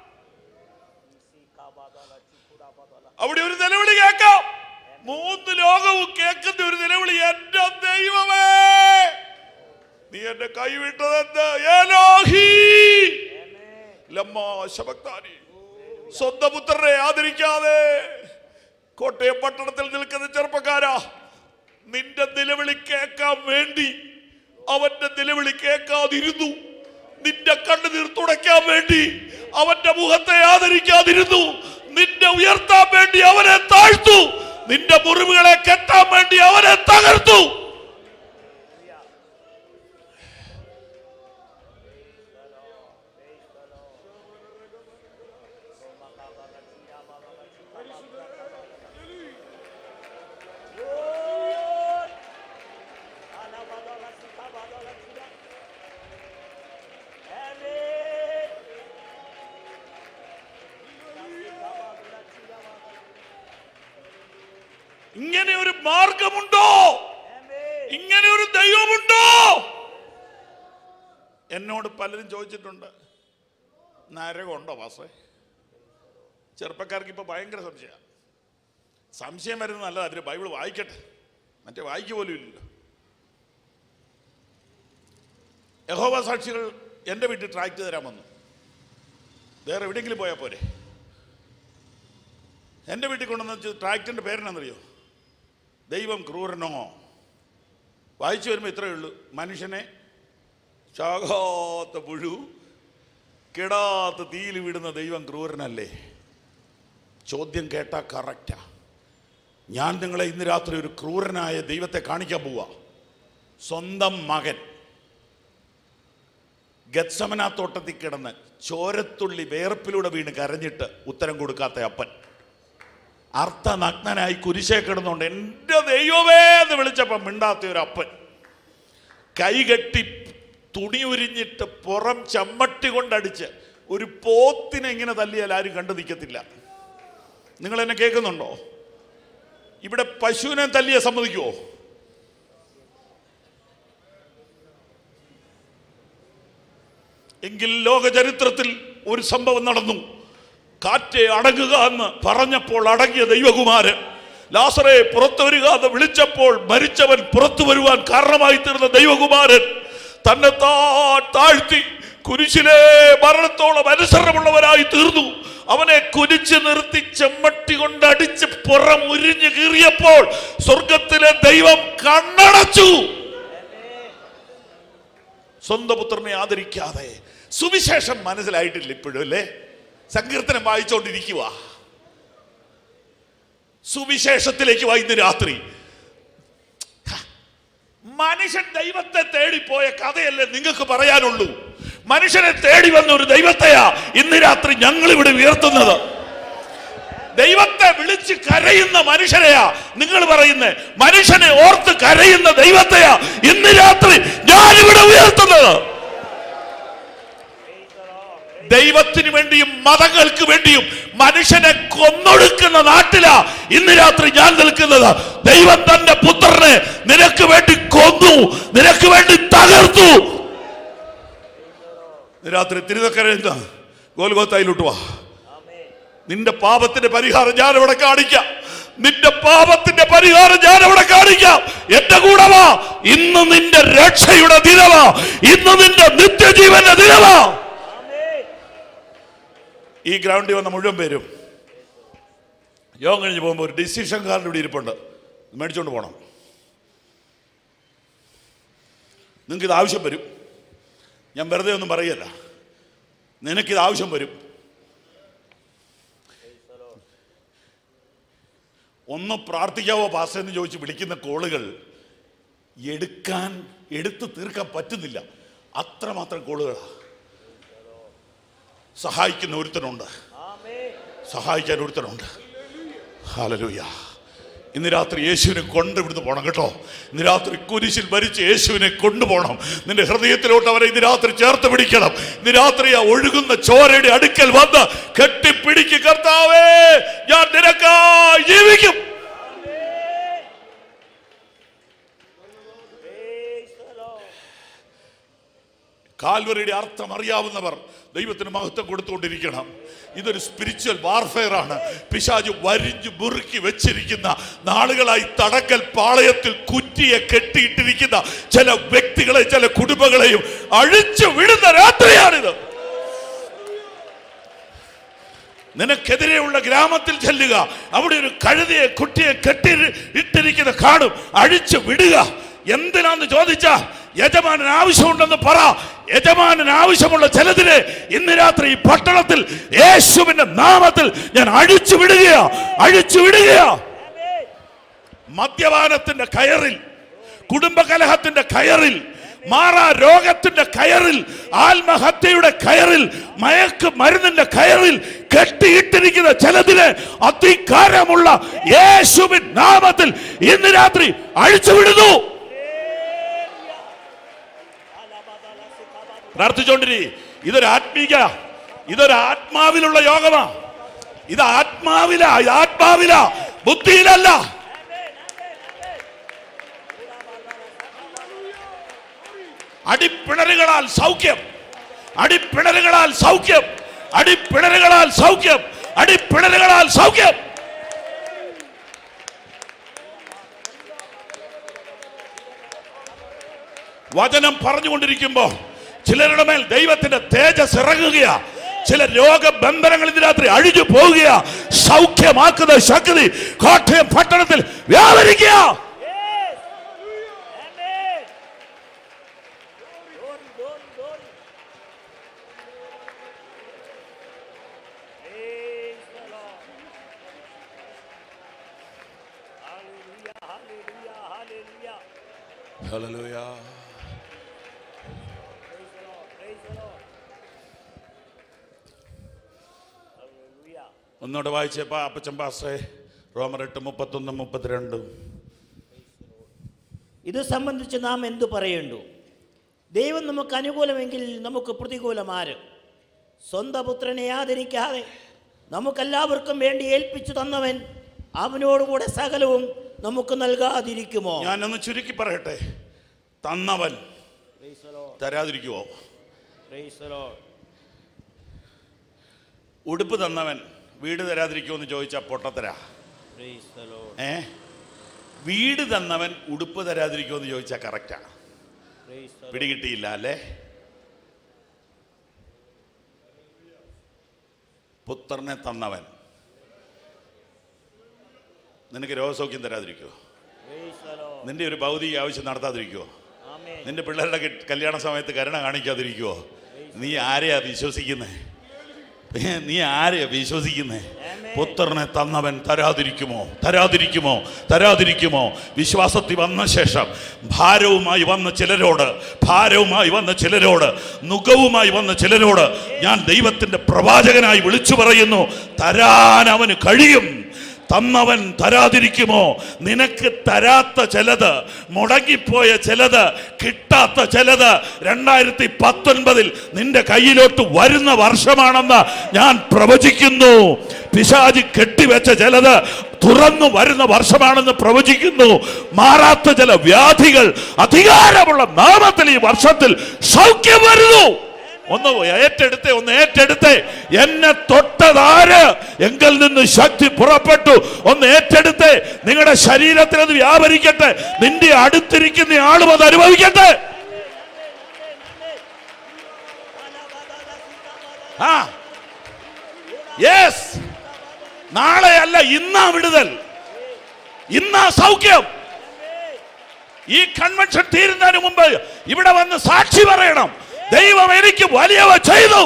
അവിടെ ഒരു നിലവിളി കേൾക്കാം മൂന്ന് ലോകവും കേൾക്കുന്ന ഒരു നിലവിളി എന്റെ ദൈവമേ നീ എന്നെ കൈവിട്ടതെന്ത് ഏലോഹി ലമ്മാ ശബക്താനി സ്വന്തം പുത്രനെ ആദരിക്കാതെ കോട്ടയം പട്ടണത്തിൽ നിൽക്കുന്ന ചെറുപ്പക്കാരാ നിന്റെ നിലവിളി കേൾക്കാൻ വേണ്ടി അവന്റെ നിലവിളി കേൾക്കാതിരുന്നു നിന്റെ കണ്ണുനീർ തുടയ്ക്കാൻ വേണ്ടി അവന്റെ മുഖത്തെ ആദരിക്കാതിരുന്നു നിന്നെ ഉയർത്താൻ വേണ്ടി അവനെ താഴ്ത്തു നിന്റെ മുറിവുകളെ കെട്ടാൻ വേണ്ടി അവനെ തകർത്തു ഇങ്ങനെ ഒരു മാർഗമുണ്ടോ ഇങ്ങനെ ഒരു ദൈവമുണ്ടോ എന്നോട് പലരും ചോദിച്ചിട്ടുണ്ട് നരകമുണ്ടോ വാസേ ചെറുപ്പക്കാർക്ക് ഇപ്പൊ ഭയങ്കര സംശയ സംശയം വരുന്നത് നല്ലത് അതിന് ബൈബിൾ വായിക്കട്ടെ മറ്റേ വായിക്കുക പോലും ഇല്ലല്ലോ യഹോവ സാക്ഷികൾ എൻ്റെ വീട്ടിൽ ട്രാക്ട് തരാൻ വന്നു വേറെ എവിടെയെങ്കിലും പോയാൽ പോരെ എൻ്റെ വീട്ടിൽ കൊണ്ടുവന്ന് വെച്ച് ട്രാക്ടറിൻ്റെ പേരെന്നാണെന്നറിയോ ദൈവം ക്രൂരനോ വായിച്ചു വരുമ്പോൾ ഇത്രയേ ഉള്ളൂ മനുഷ്യനെ ചാകാത്ത പുഴു കിടാത്ത തീയിൽ വിടുന്ന ദൈവം ക്രൂരനല്ലേ ചോദ്യം കേട്ടാ കറക്റ്റാ ഞാൻ നിങ്ങളെ ഇന്ന് രാത്രി ഒരു ക്രൂരനായ ദൈവത്തെ കാണിക്കാൻ പോവാ സ്വന്തം മകൻ ഗത്സമന തോട്ടത്തിൽ കിടന്ന് ചോരത്തുള്ളി വേർപ്പിലൂടെ വീണ് കരഞ്ഞിട്ട് ഉത്തരം കൊടുക്കാത്ത അപ്പൻ അർത്ഥനഗ്നനായി കുരിശേ കിടന്നുകൊണ്ട് എൻ്റെ ദൈവമേ എന്ന് വിളിച്ചപ്പം മിണ്ടാത്ത ഒരു അപ്പൻ കൈകെട്ടി തുണി ഉരിഞ്ഞിട്ട് പുറം ചമ്മട്ടി കൊണ്ടടിച്ച് ഒരു പോത്തിനെ ഇങ്ങനെ തല്ലിയാൽ ആരും കണ്ടു നിൽക്കത്തില്ല നിങ്ങൾ എന്നെ കേൾക്കുന്നുണ്ടോ ഇവിടെ പശുവിനെ തല്ലിയ സമ്മതിക്കുമോ എങ്കിൽ ലോക ചരിത്രത്തിൽ ഒരു സംഭവം നടന്നു കാറ്റെ അടങ്ങുക എന്ന് പറഞ്ഞപ്പോൾ അടങ്ങിയ ദൈവകുമാരൻ ലാസറെ പുറത്തു വരിക എന്ന് വിളിച്ചപ്പോൾ മരിച്ചവൻ പുറത്തു വരുവാൻ കാരണമായി തീർന്ന ദൈവകുമാരൻ തന്നെ താഴ്ത്തി കുരിശിലെ മരണത്തോളം അനുസരണമുള്ളവരായി തീർന്നു അവനെ കുരിച്ച് നിർത്തി ചെമ്മട്ടി കൊണ്ട് അടിച്ച് പുറം ഉരിഞ്ഞു കീറിയപ്പോൾ സ്വർഗത്തിലെ ദൈവം കണ്ണടച്ചു സ്വന്തം പുത്രനെ ആദരിക്കാതെ സുവിശേഷം മനസ്സിലായിട്ടില്ല ഇപ്പോഴും അല്ലേ സങ്കീർത്തനം വായിച്ചുകൊണ്ടിരിക്കുക സുവിശേഷത്തിലേക്ക് വാ ഇന്ന് രാത്രി ഹ, മനുഷ്യൻ ദൈവത്തെ തേടിപ്പോയ കഥയല്ലേ നിങ്ങൾക്ക് പറയാനുള്ളൂ മനുഷ്യനെ തേടി വന്ന ഒരു ദൈവത്തെയാ ഇന്ന് രാത്രി ഞങ്ങൾ ഇവിടെ ഉയർത്തുന്നത് ദൈവത്തെ വിളിച്ച് കരയുന്ന മനുഷ്യരെയാ നിങ്ങൾ പറയുന്നത് മനുഷ്യനെ ഓർത്ത് കരയുന്ന ദൈവത്തെയാ ഇന്ന് രാത്രി ഞാനിവിടെ ഉയർത്തുന്നത് ദൈവത്തിന് വേണ്ടിയും മതങ്ങൾക്ക് വേണ്ടിയും മനുഷ്യനെ കൊന്നൊടുക്കുന്ന നാട്ടിലാ ഇന്ന് രാത്രി ഞാൻ നിൽക്കുന്നത് ദൈവം തന്റെ പുത്രനെ നിനക്ക് വേണ്ടി കൊന്നു നിനക്ക് വേണ്ടി തകർത്തു ഇന്ന് രാത്രി തിരുനക്കര ഗോൽഗോത്തായിലോട്ട് വാ നിന്റെ പാപത്തിന്റെ പരിഹാരം ഞാൻ ഇവിടെ കാണിക്കാം നിന്റെ പാപത്തിന്റെ പരിഹാരം ഞാൻ ഇവിടെ കാണിക്കാം എന്റെ കൂടെ വാ ഇന്ന് നിന്റെ രക്ഷയുടെ ദിനമാ ഇന്ന് നിന്റെ നിത്യജീവന്റെ ദിനമാ ഈ ഗ്രൗണ്ടിൽ വന്ന മുഴുവൻ പേരും യോഗം കഴിഞ്ഞ് പോകുമ്പോൾ ഒരു ഡിസിഷൻ കാർഡ് ഇവിടെ ഇരിപ്പുണ്ട് മേടിച്ചുകൊണ്ട് പോകണം നിങ്ങൾക്ക് ഇത് ആവശ്യം വരും ഞാൻ വെറുതെ ഒന്നും പറയല്ല നിനക്കിത് ആവശ്യം വരും ഒന്ന് പ്രാർത്ഥിക്കാവോ പാസ്റ്റർ എന്ന് ചോദിച്ച് വിളിക്കുന്ന കോളുകൾ എടുക്കാൻ എടുത്തു തീർക്കാൻ പറ്റുന്നില്ല അത്രമാത്രം കോളുകളാണ് സഹായിക്കുന്ന ഒരുത്തനുണ്ട് സഹായിക്കാൻ ഒരുത്തനുണ്ട് ഹാലലൂയ ഇന്ന് രാത്രി യേശുവിനെ കൊണ്ട് ഇവിടുന്ന് പോകണം കേട്ടോ ഇന്ന് രാത്രി കുരിശിൽ മരിച്ച് യേശുവിനെ കൊണ്ടുപോകണം നിന്റെ ഹൃദയത്തിലോട്ട് അവരെ ഇന്ന് രാത്രി ചേർത്ത് പിടിക്കണം ഇന്ന് രാത്രി ആ ഒഴുകുന്ന ചോരയുടെ അടുക്കൽ വന്ന് കെട്ടിപ്പിടിക്ക് കർത്താവേ ഞാൻ നിനക്കായി ജീവിക്കും കാൽവറിയുടെ അർത്ഥം അറിയാവുന്നവർ ദൈവത്തിന് മഹത്വം കൊടുത്തുകൊണ്ടിരിക്കണം ഇതൊരു സ്പിരിച്വൽ വാർഫെയർ ആണ് പിശാജ് വരിഞ്ഞു മുറുക്കി വെച്ചിരിക്കുന്ന നാളുകളായി തടക്കൽ പാളയത്തിൽ കുറ്റിയെ കെട്ടിയിട്ടിരിക്കുന്ന ചില വ്യക്തികളെ ചില കുടുംബങ്ങളെയും അഴിച്ചു വിടുന്ന രാത്രിയാണിത് നിനക്കെതിരെയുള്ള ഗ്രാമത്തിൽ ചെല്ലുക അവിടെ ഒരു കഴുതയെ കുട്ടിയെ കെട്ടി ഇട്ടിരിക്കുന്ന കാണും അഴിച്ചു വിടുക എന്തിനാന്ന് ചോദിച്ചാ യജമാനൻ ആവശ്യമുണ്ടെന്ന് പറ യജമാനൻ ആവശ്യമുള്ള ചിലതിനെ ഇന്ന് രാത്രി ഈ പട്ടണത്തിൽ യേശുവിന്റെ നാമത്തിൽ ഞാൻ അഴിച്ചു വിടുകയാ അഴിച്ചു വിടുകയാ മദ്യപാനത്തിന്റെ കയറിൽ കുടുംബകലഹത്തിന്റെ കയറിൽ മാറാ രോഗത്തിന്റെ കയറിൽ ആത്മഹത്യയുടെ കയറിൽ മയക്ക് മരുന്നിന്റെ കയറിൽ കെട്ടിയിട്ടിരിക്കുന്ന ചിലതിനെ അധികാരമുള്ള യേശുവിൻ നാമത്തിൽ ഇന്ന് രാത്രി അഴിച്ചുവിടുന്നു പ്രാർത്ഥിച്ചോണ്ടിരി ഇതൊരു ആത്മീക ഇതൊരു ആത്മാവിലുള്ള യോഗമാ ഇത് ആത്മാവില ഇത് ആത്മാവില ബുദ്ധിയിലല്ല അടിപ്പിണറുകളാൽ സൗഖ്യം അടിപ്പിണറുകളാൽ സൗഖ്യം അടിപ്പിണറുകളാൽ സൗഖ്യം അടിപ്പിണറുകളാൽ സൗഖ്യം വചനം പറഞ്ഞുകൊണ്ടിരിക്കുമ്പോ ചിലരുടെ മേൽ ദൈവത്തിന്റെ തേജസ് ഇറങ്ങുകയാ ചില രോഗബന്ധനങ്ങൾ ഇന്ന് രാത്രി അഴിഞ്ഞു പോവുകയാ സൗഖ്യമാക്കുന്ന ശക്തി കോട്ടയം പട്ടണത്തിൽ വ്യാപരിക്കുക Hallelujah. ഒന്നുകൂടെ വായിച്ചപ്പോ അപ്പച്ചൻ പാസ്റ്റേ റോമർ എട്ട് മുപ്പത്തൊന്നും മുപ്പത്തിരണ്ടും ഇത് സംബന്ധിച്ച് നാം എന്തു പറയേണ്ടു ദൈവം നമുക്ക് അനുകൂലമെങ്കിൽ നമുക്ക് പ്രതികൂലമാര് സ്വന്തം പുത്രനെ ആദരിക്കാതെ നമുക്കെല്ലാവർക്കും വേണ്ടി ഏൽപ്പിച്ചു തന്നവൻ അവനോടുകൂടെ സകലവും നമുക്ക് നൽകാതിരിക്കുമോ ഞാനൊന്ന് ചുരുക്കി പറയട്ടെ തന്നവൻ തരാതിരിക്കുവോ ഉടുപ്പ് തന്നവൻ വീട് തരാതിരിക്കുമോ എന്ന് ചോദിച്ചാൽ പൊട്ടത്തരാ ഏ വീട് തന്നവൻ ഉടുപ്പ് തരാതിരിക്കുമോ എന്ന് ചോദിച്ചാൽ കറക്റ്റാ പിടികിട്ടിയില്ല അല്ലേ പുത്രനെ തന്നവൻ നിനക്ക് രോഗസൗഖ്യം തരാതിരിക്കുമോ നിന്റെ ഒരു ഭൗതിക ആവശ്യം നടത്താതിരിക്കുമോ നിന്റെ പിള്ളേരുടെ കെ- കല്യാണ സമയത്ത് കരുണ കാണിക്കാതിരിക്കുമോ നീ ആരെയാ വിശ്വസിക്കുന്നേ നീ ആരെയാ വിശ്വസിക്കുന്നേ പുത്രനെ തന്നവൻ തരാതിരിക്കുമോ തരാതിരിക്കുമോ തരാതിരിക്കുമോ വിശ്വാസത്തിൽ വന്ന ശേഷം ഭാരവുമായി വന്ന ചിലരോട് ഭാരവുമായി വന്ന ചിലരോട് നുഖവുമായി വന്ന ചിലരോട് ഞാൻ ദൈവത്തിന്റെ പ്രവാചകനായി വിളിച്ചു പറയുന്നു തരാൻ അവന് കഴിയും തന്നവൻ തരാതിരിക്കുമോ നിനക്ക് തരാത്ത ചിലത് മുടങ്ങിപ്പോയ ചിലത് കിട്ടാത്ത ചിലത് രണ്ടായിരത്തി പത്തൊൻപതിൽ നിന്റെ കയ്യിലോട്ട് വരുന്ന വർഷമാണെന്ന് ഞാൻ പ്രവചിക്കുന്നു പിശാജി കെട്ടിവെച്ച ചിലത് തുറന്നു വരുന്ന വർഷമാണെന്ന് പ്രവചിക്കുന്നു മാറാത്ത ചില വ്യാധികൾ അധികാരമുള്ള നാമത്തിൽ ഈ വർഷത്തിൽ സൗഖ്യം വരുന്നു ഒന്ന് ഏറ്റെടുത്തേ ഒന്ന് ഏറ്റെടുത്തേ എന്നെ തൊട്ടതാര് എങ്കിൽ നിന്ന് ശക്തി പുറപ്പെട്ടു ഒന്ന് ഏറ്റെടുത്തേ നിങ്ങളുടെ ശരീരത്തിൽ അത് വ്യാപരിക്കട്ടെ നിന്റെ അടുത്തിരിക്കുന്ന ആളും അത് അനുഭവിക്കട്ടെ ആ യെസ് നാളെ അല്ല ഇന്നാ വിടുതൽ ഇന്നാ സൗഖ്യം ഈ കൺവെൻഷൻ തീരുന്നതിന് മുമ്പ് ഇവിടെ വന്ന് സാക്ഷി പറയണം ദൈവം എനിക്ക് വലിയവ ചെയ്തു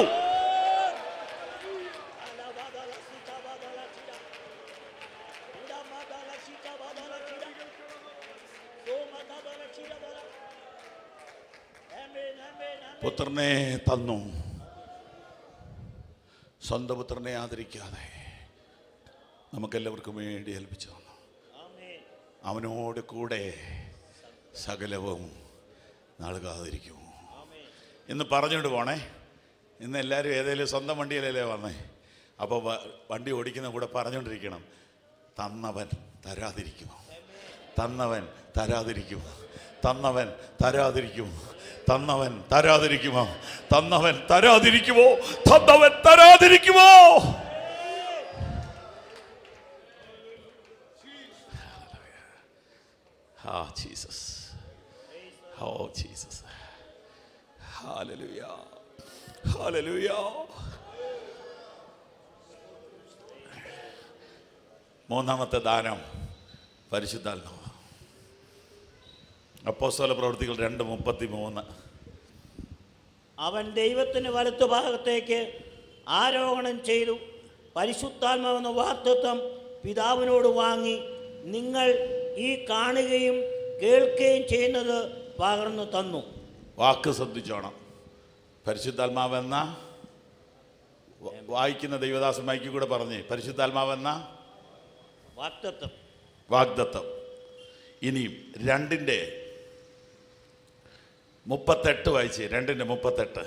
പുത്രനെ തന്നു സ്വന്തം പുത്രനെ ആദരിക്കാതെ നമുക്കെല്ലാവർക്കും വേണ്ടി ഏൽപ്പിച്ചു തന്നു അവനോട് കൂടെ സകലവും നൽകാതിരിക്കുമോ ഇന്ന് പറഞ്ഞുകൊണ്ട് പോണേ ഇന്ന് എല്ലാവരും ഏതെങ്കിലും സ്വന്തം വണ്ടിയിലല്ലേ വന്നേ അപ്പോൾ വണ്ടി ഓടിക്കുന്ന കൂടെ പറഞ്ഞുകൊണ്ടിരിക്കണം തന്നവൻ തരാതിരിക്കുമോ തന്നവൻ തരാതിരിക്കുമോ തന്നവൻ തരാതിരിക്കുമോ തന്നവൻ തരാതിരിക്കുമോ തന്നവൻ തരാതിരിക്കുമോ തന്നവൻ തരാതിരിക്കുമോ ആ ജീസസ് ഓ ജീസസ് ഹാലലുയ ഹാലലുയ മൂന്നാമത്തെ ദാനം പരിശുദ്ധാത്മാവ് അപ്പോസ്തല പ്രവൃത്തികൾ രണ്ട് മുപ്പത്തി മൂന്ന് അവൻ ദൈവത്തിന് വലത്തുഭാഗത്തേക്ക് ആരോഹണം ചെയ്തു പരിശുദ്ധാത്മാവെന്ന വാർത്തത്വം പിതാവിനോട് വാങ്ങി നിങ്ങൾ ഈ കാണുകയും കേൾക്കുകയും ചെയ്യുന്നത് പകർന്നു തന്നു വാക്ക് ശ്രദ്ധിച്ചോണം പരിശുദ്ധാത്മാവെന്ന വ- വായിക്കുന്ന ദൈവദാസൻ മൈക്കി കൂടെ പറഞ്ഞേ പരിശുദ്ധാത്മാവെന്ന വാക്തത്വം വാഗ്ദത്തം ഇനിയും രണ്ടിൻ്റെ മുപ്പത്തെട്ട് വായിച്ചേ രണ്ടിൻ്റെ മുപ്പത്തെട്ട്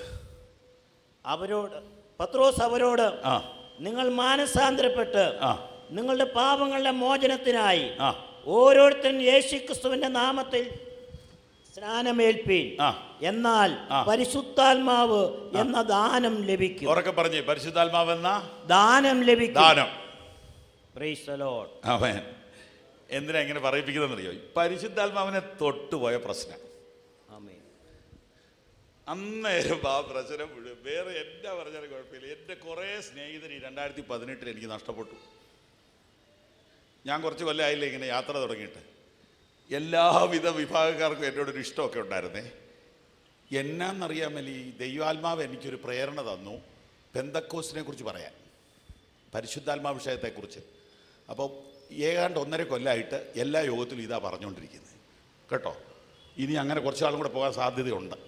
അവരോട് പത്രോസ് അവരോട് ആ നിങ്ങൾ മാനസാന്തരപ്പെട്ട് ആ നിങ്ങളുടെ പാപങ്ങളുടെ മോചനത്തിനായി ആ ഓരോരുത്തരും യേശുക്രിസ്തുവിന്റെ നാമത്തിൽ സ്നാനമേൽപ്പീൻ ആ. എന്നാൽ ആ. പരിശുദ്ധാത്മാവ് എന്ന ദാനം ലഭിക്കും ഉറക്കെ പറഞ്ഞേ പരിശുദ്ധാത്മാവെന്ന ദാനം ലഭിക്കും ദാനം Praise the Lord. അവൻ എന്തിനാ ഇങ്ങനെ പറയിപ്പിക്കുന്നതെന്നറിയോ ഈ പരിശുദ്ധാത്മാവിനെ തൊട്ടുപോയ പ്രശ്നം Amen. അന്നേരം ആ പ്രശ്നം മുഴുവൻ വേറെ എന്നാ പറഞ്ഞാലും കുഴപ്പമില്ല എൻ്റെ കുറേ സ്നേഹിതർ ഈ രണ്ടായിരത്തി പതിനെട്ടിൽ എനിക്ക് നഷ്ടപ്പെട്ടു ഞാൻ കുറച്ച് കൊല്ലമായില്ലേ ഇങ്ങനെ യാത്ര തുടങ്ങിയിട്ട് എല്ലാവിധ വിഭാഗക്കാർക്കും എന്നോടൊരു ഇഷ്ടമൊക്കെ ഉണ്ടായിരുന്നേ എന്നാന്നറിയാമല്ല ഈ ദൈവാത്മാവ് എനിക്കൊരു പ്രേരണ തന്നു പെന്തക്കോസിനെ കുറിച്ച് പറയാൻ പരിശുദ്ധാത്മാ വിഷയത്തെക്കുറിച്ച് അപ്പോൾ ഏതാണ്ട് ഒന്നര കൊല്ലമായിട്ട് എല്ലാ യോഗത്തിലും ഇതാ പറഞ്ഞുകൊണ്ടിരിക്കുന്നത് കേട്ടോ ഇനി അങ്ങനെ കുറച്ചാളും കൂടെ പോകാൻ സാധ്യതയുണ്ട്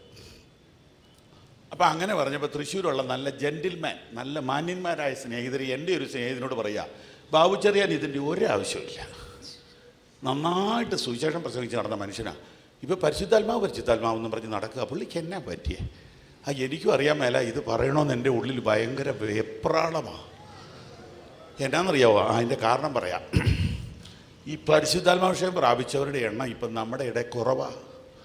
അപ്പം അങ്ങനെ പറഞ്ഞപ്പോൾ തൃശ്ശൂരുള്ള നല്ല ജെൻറ്റിൽമാൻ നല്ല മാന്യന്മാരായ സ്നേഹിതർ എൻ്റെ ഒരു സ്നേഹിതനോട് പറയുക ബാബു ചെറിയാൻ ഇതിൻ്റെ ഒരാവശ്യമില്ല നന്നായിട്ട് സുവിശേഷം പ്രസംഗിച്ച് നടന്ന മനുഷ്യനാണ് ഇപ്പോൾ പരിശുദ്ധാത്മാവ് പരിശുദ്ധാത്മാവ് എന്ന് പറഞ്ഞ് നടക്കുക പുള്ളിക്ക് എന്നാ പറ്റിയേ ആ എനിക്കും അറിയാൻ മേല ഇത് പറയണമെന്ന് എൻ്റെ ഉള്ളിൽ ഭയങ്കര വെപ്രാളമാണ് എന്നാണെന്നറിയാവോ ആ അതിൻ്റെ കാരണം പറയാം ഈ പരിശുദ്ധാത്മാ വിഷയം പ്രാപിച്ചവരുടെ എണ്ണം ഇപ്പം നമ്മുടെ ഇടയിൽ കുറവാണ്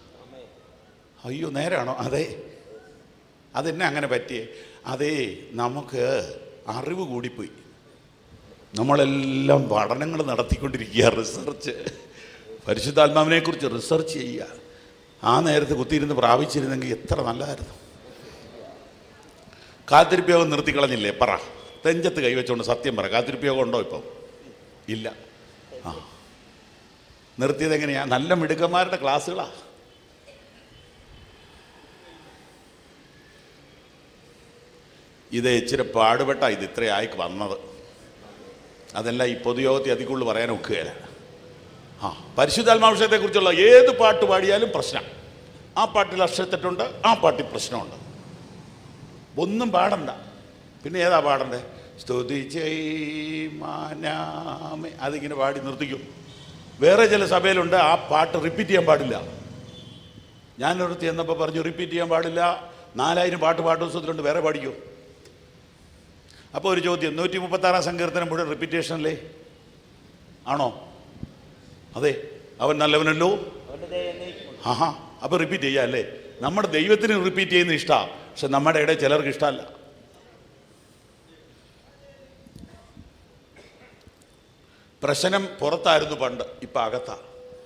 അയ്യോ നേരാണോ അതെ അതെന്നെ അങ്ങനെ പറ്റിയേ അതേ നമുക്ക് അറിവ് കൂടിപ്പോയി നമ്മളെല്ലാം പഠനങ്ങൾ നടത്തിക്കൊണ്ടിരിക്കുക റിസർച്ച് പരിശുദ്ധാത്മാവിനെ കുറിച്ച് റിസർച്ച് ചെയ്യുക ആ നേരത്ത് കുത്തിയിരുന്ന് പ്രാപിച്ചിരുന്നെങ്കിൽ എത്ര നല്ലതായിരുന്നു കാത്തിരിപ്പയോഗം നിർത്തിക്കളഞ്ഞില്ലേ പറ തെഞ്ചത്ത് കൈവച്ചുകൊണ്ട് സത്യം പറ കാത്തിരിപ്പയോഗം ഉണ്ടോ ഇപ്പം ഇല്ല ആ നിർത്തിയത് എങ്ങനെയാ നല്ല മിടുക്കന്മാരുടെ ക്ലാസ്സുകളാ ഇത് ഇച്ചിരി പാടുപെട്ട ഇത് ഇത്രയായി വന്നത് അതെല്ലാം ഈ പൊതുയോഗത്തിൽ അതിക്കുള്ളു പറയാൻ ഒക്കുകയില്ല ആ പരിശുദ്ധാത്മാവിഷയത്തെക്കുറിച്ചുള്ള ഏത് പാട്ട് പാടിയാലും പ്രശ്നം ആ പാട്ടിൽ അക്ഷരത്തെറ്റുണ്ട് ആ പാട്ടിൽ പ്രശ്നമുണ്ട് ഒന്നും പാടണ്ട പിന്നെ ഏതാ പാടണ്ടേ സ്തുതി ചെയ്മാനാമേ അതിങ്ങനെ പാടി നിർത്തിക്കും വേറെ ചില സഭയിലുണ്ട് ആ പാട്ട് റിപ്പീറ്റ് ചെയ്യാൻ പാടില്ല ഞാനൊരിടത്ത് ചെന്നപ്പോൾ പറഞ്ഞു റിപ്പീറ്റ് ചെയ്യാൻ പാടില്ല നാലായിരം പാട്ട് പാട്ട് ദിവസത്തിലുണ്ട് വേറെ പാടിക്കോ അപ്പോൾ ഒരു ചോദ്യം നൂറ്റി മുപ്പത്താറാം സങ്കീർത്തനം മുഴുവൻ റിപ്പീറ്റേഷനല്ലേ ആണോ അതെ അവൻ നല്ലവനല്ലോ അവന്റെ ദയ എന്നേക്കുമുണ്ട്. ആഹാ അപ്പോൾ റിപ്പീറ്റ് ചെയ്യാം അല്ലേ നമ്മുടെ ദൈവത്തിന് റിപ്പീറ്റ് ചെയ്യുന്ന ഇഷ്ടമാണ് പക്ഷെ നമ്മുടെ ഇടയിൽ ചിലർക്ക് ഇഷ്ടമല്ല പ്രശ്നം പുറത്തായിരുന്നു പണ്ട് ഇപ്പം അകത്താ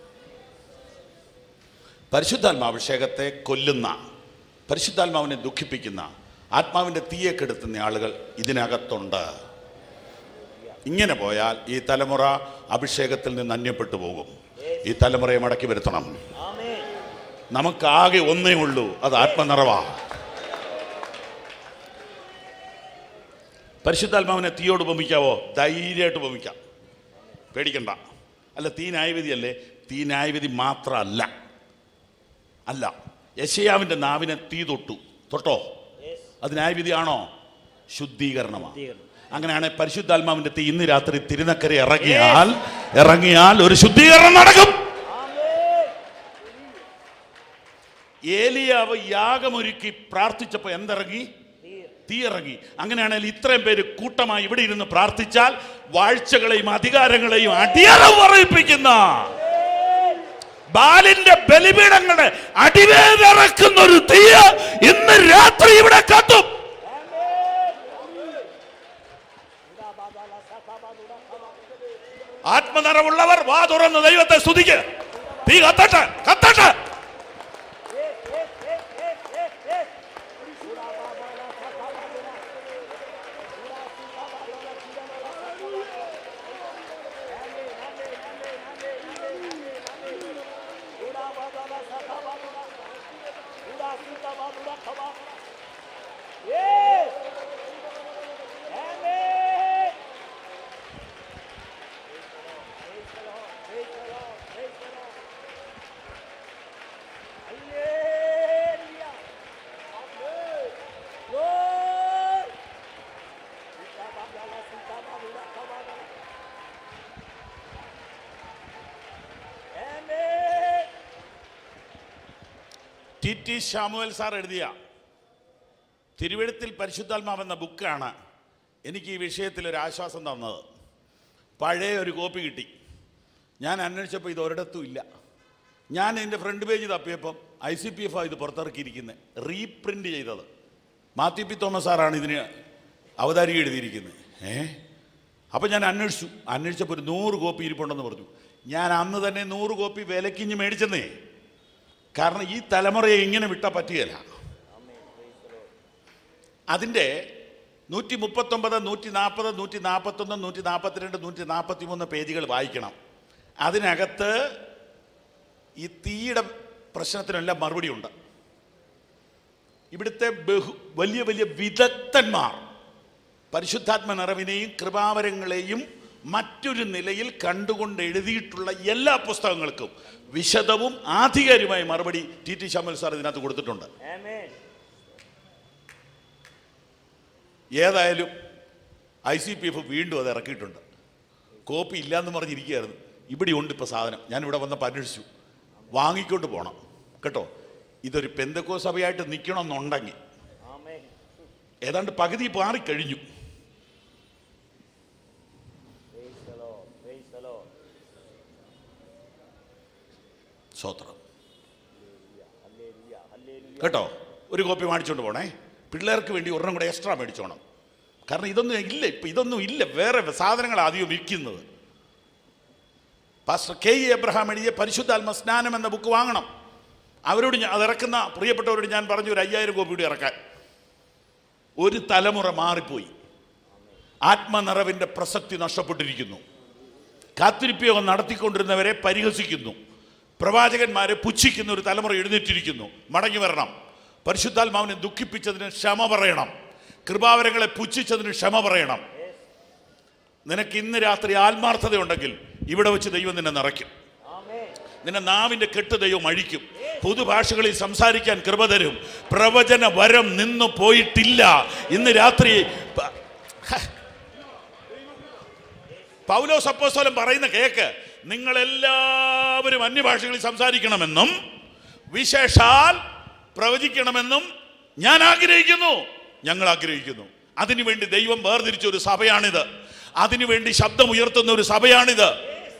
പരിശുദ്ധാത്മാഭിഷേകത്തെ കൊല്ലുന്ന പരിശുദ്ധാത്മാവിനെ ദുഃഖിപ്പിക്കുന്ന ആത്മാവിൻ്റെ തീയെ കെടുത്തുന്ന ആളുകൾ ഇതിനകത്തുണ്ട് ഇങ്ങനെ പോയാൽ ഈ തലമുറ അഭിഷേകത്തിൽ നിന്ന് അന്യപ്പെട്ടു പോകും ഈ തലമുറയെ മടക്കി വരുത്തണം ആമേൻ. നമുക്കാകെ ഒന്നേ ഉള്ളൂ അത് ആത്മനിറവാ പരിശുദ്ധാത്മാവിനെ തീയോട് ഉപമിക്കാവോ ധൈര്യമായിട്ട് ഉപമിക്കാം പേടിക്കണ്ട അല്ല തീ ന്യായവിധിയല്ലേ തീ ന്യായവിധി മാത്രമല്ല അല്ല യശയാവിൻ്റെ നാവിനെ തീ തൊട്ടു തൊട്ടോ Yes. അത് ന്യായവിധിയാണോ ശുദ്ധീകരണമാണ് ശുദ്ധീകരണം. അങ്ങനെയാണെങ്കിൽ പരിശുദ്ധാത്മാവിന്റെ തീ ഇന്ന് രാത്രി തിരുനക്കര ഇറങ്ങിയാൽ ഇറങ്ങിയാൽ ഒരു ശുദ്ധീകരണം നടക്കും ഏലിയാവ് യാഗമൊരുക്കി പ്രാർത്ഥിച്ചപ്പോൾ എന്തിറങ്ങി തീ ഇറങ്ങി അങ്ങനെയാണെങ്കിൽ ഇത്രയും പേര് കൂട്ടമായി ഇവിടെ ഇരുന്ന് പ്രാർത്ഥിച്ചാൽ വാഴ്ചകളെയും അധികാരങ്ങളെയും അടിയറവ് പറയിപ്പിക്കുന്ന ബാലിന്റെ ബലിപീഠങ്ങളുടെ അടിവേദിറക്കുന്ന ഒരു തീ ഇന്ന് രാത്രി ഇവിടെ കത്തും ആത്മനിറവുള്ളവർ വാ തുറന്ന് ദൈവത്തെ സ്തുതിക്ക് തീ കത്തട്ടെ കത്തട്ടെ ടി ടി ശാമുവൽ സാർ എഴുതിയ തിരുവഴുത്തിൽ പരിശുദ്ധാത്മാവ് എന്ന ബുക്കാണ് എനിക്ക് ഈ വിഷയത്തിൽ ഒരു ആശ്വാസം തന്നത് പഴയ ഒരു കോപ്പി കിട്ടി ഞാൻ അന്വേഷിച്ചപ്പോൾ ഇത് ഒരിടത്തും ഇല്ല ഞാൻ ഇതിൻ്റെ ഫ്രണ്ട് പേജ് തപ്പിയപ്പം ഐ സി പി എഫ് ഇത് പുറത്തിറക്കിയിരിക്കുന്നത് റീപ്രിൻ്റ് ചെയ്തത് മാത്യു പി തോമസ് സാറാണ് ഇതിന് അവതാരിക എഴുതിയിരിക്കുന്നത് ഏ അപ്പം ഞാൻ അന്വേഷിച്ചു അന്വേഷിച്ചപ്പോൾ ഒരു നൂറ് കോപ്പി ഇരിപ്പുണ്ടെന്ന് പറഞ്ഞു ഞാൻ അന്ന് തന്നെ നൂറ് കോപ്പി വിലക്കിഞ്ഞ് മേടിച്ചെന്നേ കാരണം ഈ തലമുറയെ ഇങ്ങനെ വിട്ടാൽ പറ്റുകയില്ല അതിൻ്റെ നൂറ്റി മുപ്പത്തൊമ്പത് നൂറ്റി നാൽപ്പത് നൂറ്റി നാൽപ്പത്തൊന്ന് നൂറ്റി നാൽപ്പത്തിരണ്ട് നൂറ്റി നാൽപ്പത്തി മൂന്ന് പേജുകൾ വായിക്കണം അതിനകത്ത് ഈ തീയുടെ പ്രശ്നത്തിനെല്ലാം മറുപടി ഉണ്ട് ഇവിടുത്തെ ബഹു വലിയ വലിയ വിദഗ്ധന്മാർ പരിശുദ്ധാത്മ നിറവിനെയും കൃപാവരങ്ങളെയും മറ്റൊരു നിലയിൽ കണ്ടുകൊണ്ട് എഴുതിയിട്ടുള്ള എല്ലാ പുസ്തകങ്ങൾക്കും വിശദവും ആധികാരികമായ മറുപടി ടി ടി ശമൽ സാർ ഇതിനകത്ത് കൊടുത്തിട്ടുണ്ട് ആമേൻ ഏതായാലും ഐ സി പി എഫ് വീണ്ടും അത് ഇറക്കിയിട്ടുണ്ട് കോപ്പി ഇല്ലയെന്ന് പറഞ്ഞിരിക്കുകയായിരുന്നു ഇവിടെ ഉണ്ട് ഇപ്പോൾ സാധനം ഞാൻ ഇവിടെ വന്നപ്പോൾ അന്വേഷിച്ചു വാങ്ങിക്കൊണ്ട് പോകണം കേട്ടോ ഇതൊരു പെന്തക്കോ സഭയായിട്ട് നിൽക്കണമെന്നുണ്ടെങ്കിൽ ആമേൻ ഏതാണ്ട് പകുതി മാറിക്കഴിഞ്ഞു praise the Lord praise the Lord സ്വത്രം ഹല്ലേലൂയ ഹല്ലേലൂയ കേട്ടോ ഒരു കോപ്പി മേടിച്ചോണ്ട് പോണേ പിള്ളേർക്ക് വേണ്ടി ഒരെണ്ണം കൂടെ എക്സ്ട്രാ മേടിച്ചോണം കാരണം ഇതൊന്നും ഇല്ല ഇപ്പം ഇതൊന്നും ഇല്ല വേറെ സാധനങ്ങൾ അധികം വിൽക്കുന്നത് പാസ്റ്റർ കെ ഇ എബ്രഹാം എഴുതിയ പരിശുദ്ധാത്മ സ്നാനം എന്ന ബുക്ക് വാങ്ങണം അവരോട് ഞാൻ അത് ഇറക്കുന്ന പ്രിയപ്പെട്ടവരോട് ഞാൻ പറഞ്ഞു ഒരു അയ്യായിരം കോപ്പി കൂടി ഇറക്കാൻ ഒരു തലമുറ മാറിപ്പോയി ആത്മനിറവിൻ്റെ പ്രസക്തി നഷ്ടപ്പെട്ടിരിക്കുന്നു കാത്തിരിപ്പയോഗം നടത്തിക്കൊണ്ടിരുന്നവരെ പരിഹസിക്കുന്നു പ്രവാചകന്മാരെ പുച്ഛിക്കുന്ന ഒരു തലമുറ എഴുന്നേറ്റിരിക്കുന്നു മടങ്ങി വരണം പരിശുദ്ധാത്മാവിനെ ദുഃഖിപ്പിച്ചതിന് ക്ഷമ പറയണം കൃപാവരങ്ങളെ പുച്ഛിച്ചതിന് ക്ഷമ പറയണം നിനക്ക് ഇന്ന് രാത്രി ആത്മാർത്ഥതയുണ്ടെങ്കിൽ ഇവിടെ വെച്ച് ദൈവം നിന്നെ നിറയ്ക്കും ആമേൻ നിന്റെ നാവിന്റെ കെട്ട് ദൈവം അഴിക്കും പുതുഭാഷകളിൽ സംസാരിക്കാൻ കൃപ തരും പ്രവചന വരം നിന്നു പോയിട്ടില്ല ഇന്ന് രാത്രി പ- ഹ. പൗലോസ് അപ്പോസ്തലൻ പറയുന്ന കേക്ക് നിങ്ങളെല്ലാവരും അന്യഭാഷകളിൽ സംസാരിക്കണമെന്നും വിശേഷാൽ പ്രവചിക്കണമെന്നും ഞാൻ ആഗ്രഹിക്കുന്നു ഞങ്ങൾ ആഗ്രഹിക്കുന്നു അതിനുവേണ്ടി ദൈവം വേർതിരിച്ച ഒരു സഭയാണിത് അതിനുവേണ്ടി ശബ്ദം ഉയർത്തുന്ന ഒരു സഭയാണിത്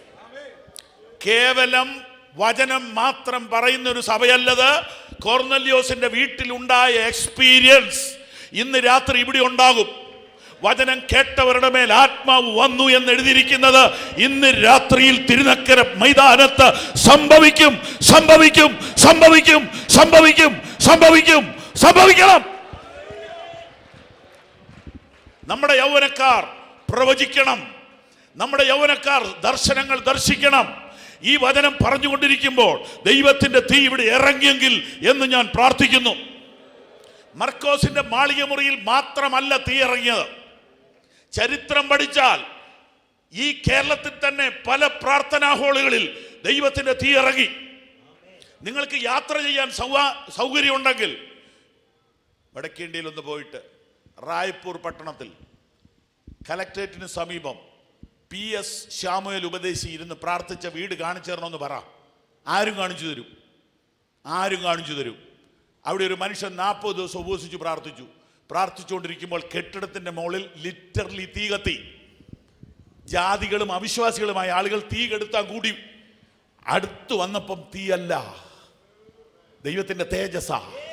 കേവലം വചനം മാത്രം പറയുന്ന ഒരു സഭയല്ലത് കോർന്നല്യോസിന്റെ വീട്ടിലുണ്ടായ എക്സ്പീരിയൻസ് ഇന്ന് രാത്രി ഇവിടെ ഉണ്ടാകും വചനം കേട്ടവരുടെ മേൽ ആത്മാവ് വന്നു എന്ന് എഴുതിയിരിക്കുന്നത് ഇന്ന് രാത്രിയിൽ തിരുനക്കര മൈതാനത്ത് സംഭവിക്കും സംഭവിക്കും സംഭവിക്കും സംഭവിക്കും സംഭവിക്കും സംഭവിക്കണം നമ്മുടെ യൗവനക്കാർ പ്രവചിക്കണം നമ്മുടെ യൗവനക്കാർ ദർശനങ്ങൾ ദർശിക്കണം ഈ വചനം പറഞ്ഞുകൊണ്ടിരിക്കുമ്പോൾ ദൈവത്തിന്റെ തീ ഇവിടെ ഇറങ്ങിയെങ്കിൽ എന്ന് ഞാൻ പ്രാർത്ഥിക്കുന്നു മർക്കോസിന്റെ മാളിക മുറിയിൽ മാത്രമല്ല തീ ഇറങ്ങിയത് ചരിത്രം പഠിച്ചാൽ ഈ കേരളത്തിൽ തന്നെ പല പ്രാർത്ഥനാ ഹാളുകളിൽ ദൈവത്തിന്റെ തീ ഇറങ്ങി നിങ്ങൾക്ക് യാത്ര ചെയ്യാൻ സൗ- സൗകര്യമുണ്ടെങ്കിൽ വടക്കേണ്ടിയിൽ ഒന്ന് പോയിട്ട് റായ്പൂർ പട്ടണത്തിൽ കലക്ട്രേറ്റിന് സമീപം പി എസ് ശ്യാമുവൽ ഉപദേശി ഇരുന്ന് പ്രാർത്ഥിച്ച വീട് കാണിച്ചു തരണമെന്ന് പറ ആരും കാണിച്ചു തരും ആരും കാണിച്ചു തരും അവിടെ ഒരു മനുഷ്യൻ നാൽപ്പത് ദിവസം ഉപവസിച്ച് പ്രാർത്ഥിച്ചു പ്രാർത്ഥിച്ചുകൊണ്ടിരിക്കുമ്പോൾ കെട്ടിടത്തിന്റെ മുകളിൽ ലിറ്ററലി തീ കത്തി ജാതികളും അവിശ്വാസികളുമായ ആളുകൾ തീ കെടുത്താൻ കൂടി അടുത്ത് വന്നപ്പം തീയല്ല ദൈവത്തിന്റെ തേജസ്സ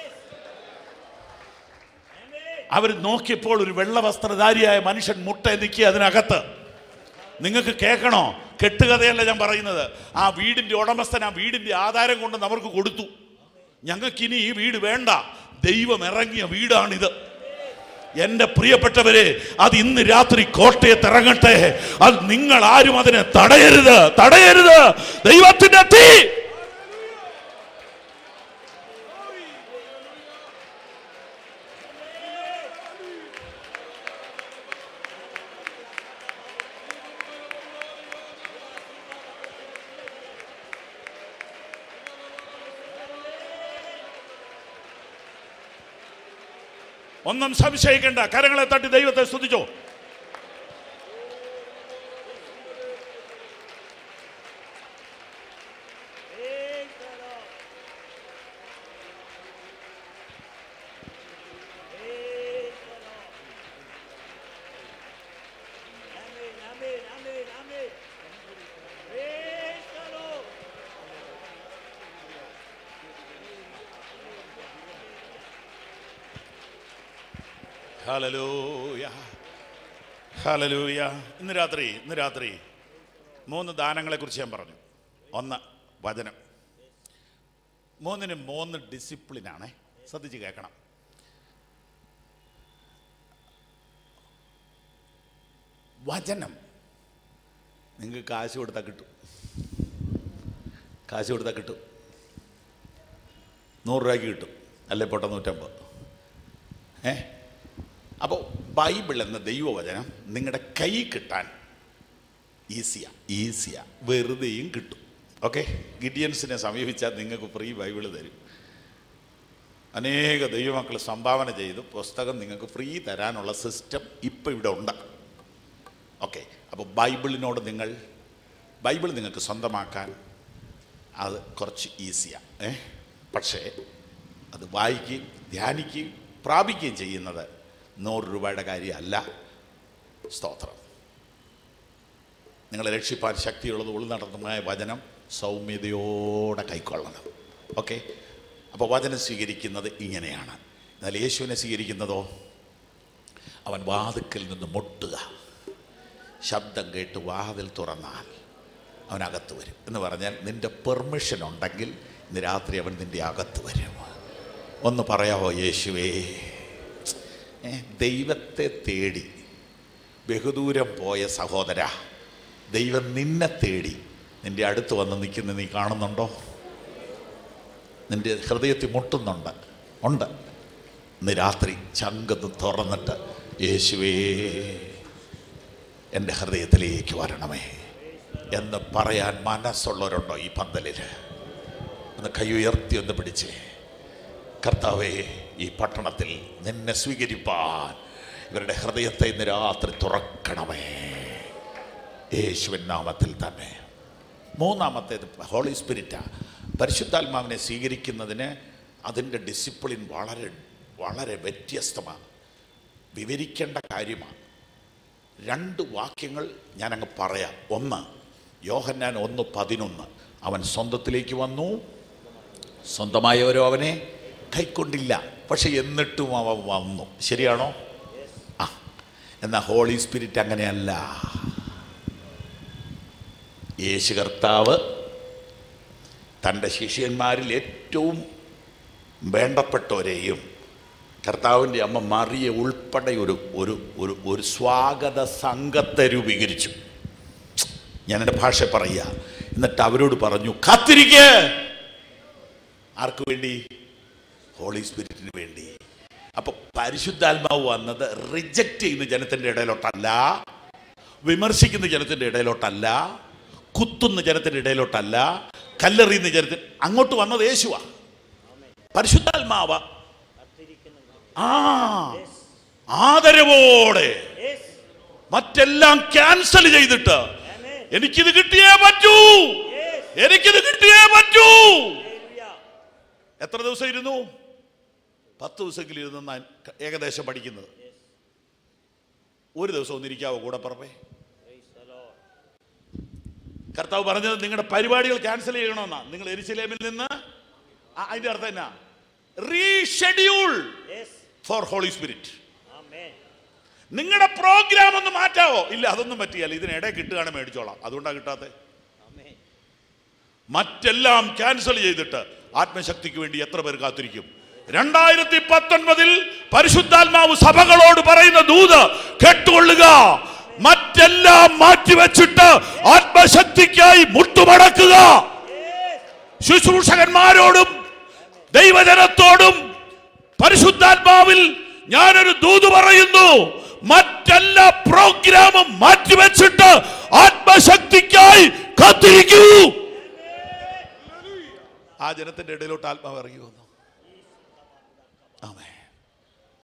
അവർ നോക്കിയപ്പോൾ ഒരു വെള്ള വസ്ത്രധാരിയായ മനുഷ്യൻ മുട്ട നിൽക്കുക അതിനകത്ത് നിങ്ങൾക്ക് കേൾക്കണോ കെട്ടുകഥയല്ല ഞാൻ പറയുന്നത് ആ വീടിന്റെ ഉടമസ്ഥൻ ആ വീടിന്റെ ആധാരം കൊണ്ട് അവർക്ക് കൊടുത്തു ഞങ്ങൾക്കിനി ഈ വീട് വേണ്ട ദൈവം ഇറങ്ങിയ വീടാണിത് എന്റെ പ്രിയപ്പെട്ടവരെ അത് ഇന്ന് രാത്രി കോട്ടയത്ത് ഇറങ്ങട്ടെ അത് നിങ്ങൾ ആരും അതിനെ തടയരുത് തടയരുത് ദൈവത്തിന്റെ തീ ഒന്നും സംശയിക്കേണ്ട കരങ്ങളെ തട്ടി ദൈവത്തെ സ്തുതിച്ചോ ഹല്ലേലൂയ ഹല്ലേലൂയ ഇന്ന് രാത്രി ഇന്ന് രാത്രി മൂന്ന് ദാനങ്ങളെ കുറിച്ച് ഞാൻ പറഞ്ഞു ഒന്ന് വചനം മൂന്നിന് മൂന്ന് ഡിസിപ്ലിനാണ് ശ്രദ്ധിച്ച് കേൾക്കണം വചനം നിങ്ങൾക്ക് കാശ് കൊടുത്താൽ കിട്ടും കാശ് കൊടുത്താൽ കിട്ടും നൂറ് രൂപയ്ക്ക് കിട്ടും അല്ലേ പൊട്ട നൂറ്റമ്പത് ഏ അപ്പോൾ ബൈബിൾ എന്ന ദൈവവചനം നിങ്ങളുടെ കൈ കിട്ടാൻ ഈസിയാ ഈസിയാ വെറുതെയും കിട്ടും ഓക്കെ ഗിഡിയൻസിനെ സമീപിച്ചാൽ നിങ്ങൾക്ക് ഫ്രീ ബൈബിൾ തരും അനേക ദൈവമക്കൾ സംഭാവന ചെയ്ത് പുസ്തകം നിങ്ങൾക്ക് ഫ്രീ തരാനുള്ള സിസ്റ്റം ഇപ്പം ഇവിടെ ഉണ്ട് ഓക്കെ അപ്പോൾ ബൈബിളിനോട് നിങ്ങൾ ബൈബിൾ നിങ്ങൾക്ക് സ്വന്തമാക്കാൻ അത് കുറച്ച് ഈസിയാണ് ഏ പക്ഷേ അത് വായിക്കുകയും ധ്യാനിക്കുകയും പ്രാപിക്കുകയും ചെയ്യുന്നത് നൂറ് രൂപയുടെ കാര്യമല്ല സ്തോത്രം നിങ്ങളെ രക്ഷിപ്പാൻ ശക്തിയുള്ളത് ഉൾനടന്നമായ വചനം സൗമ്യതയോടെ കൈക്കൊള്ളണം ഓക്കെ അപ്പോൾ വചനം സ്വീകരിക്കുന്നത് ഇങ്ങനെയാണ് എന്നാൽ യേശുവിനെ സ്വീകരിക്കുന്നതോ അവൻ വാതുക്കൽ നിന്ന് മുട്ടുക ശബ്ദം കേട്ട് വാതിൽ തുറന്നാൽ അവനകത്ത് വരും എന്ന് പറഞ്ഞാൽ നിന്റെ പെർമിഷൻ ഉണ്ടെങ്കിൽ ഇന്ന് രാത്രി അവൻ നിന്റെ അകത്ത് വരും ഒന്ന് പറയാവോ യേശുവേ ഏ, ദൈവത്തെ തേടി ബഹുദൂരം പോയ സഹോദര ദൈവം നിന്നെ തേടി നിന്റെ അടുത്ത് വന്ന് നിൽക്കുന്ന നീ കാണുന്നുണ്ടോ നിന്റെ ഹൃദയത്തിൽ മുട്ടുന്നുണ്ട് ഉണ്ട് ഇന്ന് രാത്രി ചങ്കത്ത് തുറന്നിട്ട് യേശുവേ എൻ്റെ ഹൃദയത്തിലേക്ക് വരണമേ എന്ന് പറയാൻ മനസ്സുള്ളവരുണ്ടോ ഈ പന്തലിൽ ഒന്ന് കൈ ഉയർത്തി ഒന്ന് പിടിച്ചേ കർത്താവേ ഈ പട്ടണത്തിൽ നിന്നെ സ്വീകരിപ്പാൻ ഇവരുടെ ഹൃദയത്തെ ഇന്ന് രാത്രി തുറക്കണമേ യേശുവിൻ നാമത്തിൽ തന്നെ മൂന്നാമത്തേത് ഹോളി സ്പിരിറ്റാ പരിശുദ്ധാത്മാവിനെ സ്വീകരിക്കുന്നതിന് അതിൻ്റെ ഡിസിപ്ലിൻ വളരെ വളരെ വ്യത്യസ്തമാണ് വിവരിക്കേണ്ട കാര്യമാണ് രണ്ട് വാക്യങ്ങൾ ഞാനങ്ങ് പറയാം ഒന്ന് യോഹന്നാൻ ഒന്ന് പതിനൊന്ന് അവൻ സ്വന്തത്തിലേക്ക് വന്നു സ്വന്തമായവരോ അവനെ കൈക്കൊണ്ടില്ല പക്ഷെ എന്നിട്ടും അവൻ വന്നു ശരിയാണോ ആ എന്നാൽ ഹോളി സ്പിരിറ്റ് അങ്ങനെയല്ല യേശു കർത്താവ് തൻ്റെ ശിഷ്യന്മാരിൽ ഏറ്റവും വേണ്ടപ്പെട്ടവരെയും കർത്താവിൻ്റെ അമ്മ മറിയ ഉൾപ്പെടെ ഒരു ഒരു ഒരു ഒരു സ്വാഗത സംഘത്തെ രൂപീകരിച്ചു ഞാൻ എൻ്റെ ഭാഷ പറയുക എന്നിട്ട് അവരോട് പറഞ്ഞു കാത്തിരിക്ക് ആർക്ക് വേണ്ടി ഹോളി സ്പിരിറ്റിന് വേണ്ടി അപ്പൊ പരിശുദ്ധാത്മാവ് വന്നത് റിജക്റ്റ് ചെയ്യുന്ന ജനത്തിന്റെ ഇടയിലോട്ടല്ല വിമർശിക്കുന്ന ജനത്തിന്റെ ഇടയിലോട്ടല്ല കുത്തുന്ന ജനത്തിന്റെ ഇടയിലോട്ടല്ല കല്ലെറിയുന്ന ജനത്തിന് അങ്ങോട്ട് വന്നത് യേശുവാ പരിശുദ്ധാത്മാവ ആ ആദരവോടെ മറ്റെല്ലാം ക്യാൻസൽ ചെയ്തിട്ട് എനിക്കിത് കിട്ടിയേ പറ്റൂ എനിക്കിത് കിട്ടിയേ പറ്റൂ എത്ര ദിവസം ഇരുന്നു പത്ത് ദിവസമെങ്കിലും ഇരുന്ന് ഞാൻ ഏകദേശം പഠിക്കുന്നത് ഒരു ദിവസം ഒന്നിരിക്കാവോ കൂടെ പറപ്പേ കർത്താവ് പറഞ്ഞത് നിങ്ങളുടെ പരിപാടികൾ ക്യാൻസൽ ചെയ്യണമെന്നാ നിങ്ങൾ എരിശിലേമിൽ നിന്ന് ആ, അതിന്റെ അർത്ഥം എന്നാ റീഷെഡ്യൂൾ ഫോർ ഹോളി സ്പിരിറ്റ് നിങ്ങളുടെ പ്രോഗ്രാം ഒന്ന് മാറ്റാവോ ഇല്ല അതൊന്നും പറ്റിയല്ല ഇതിനിടെ കിട്ടുകയാണ് മേടിച്ചോളാം അതുകൊണ്ടാണ് കിട്ടാത്തത് മറ്റെല്ലാം ക്യാൻസൽ ചെയ്തിട്ട് ആത്മശക്തിക്ക് വേണ്ടി എത്ര പേർ കാത്തിരിക്കും രണ്ടായിരത്തി പത്തൊൻപതിൽ പരിശുദ്ധാത്മാവ് സഭകളോട് പറയുന്ന ദൂത് കേട്ടുകൊള്ളുക മറ്റെല്ലാം മാറ്റിവെച്ചിട്ട് ആത്മശക്തിക്കായി മുട്ടുമടക്കുക ശുശ്രൂഷകന്മാരോടും ദൈവജനത്തോടും പരിശുദ്ധാത്മാവിൽ ഞാനൊരു ദൂത് പറയുന്നു മറ്റെല്ലാ പ്രോഗ്രാമും മാറ്റിവെച്ചിട്ട് ആത്മശക്തിക്കായി കാത്തിരിക്കൂ ആ ജനത്തിന്റെ ഇടയിലോട്ട് ആത്മാവ് ഇറങ്ങി വന്നു ആമേ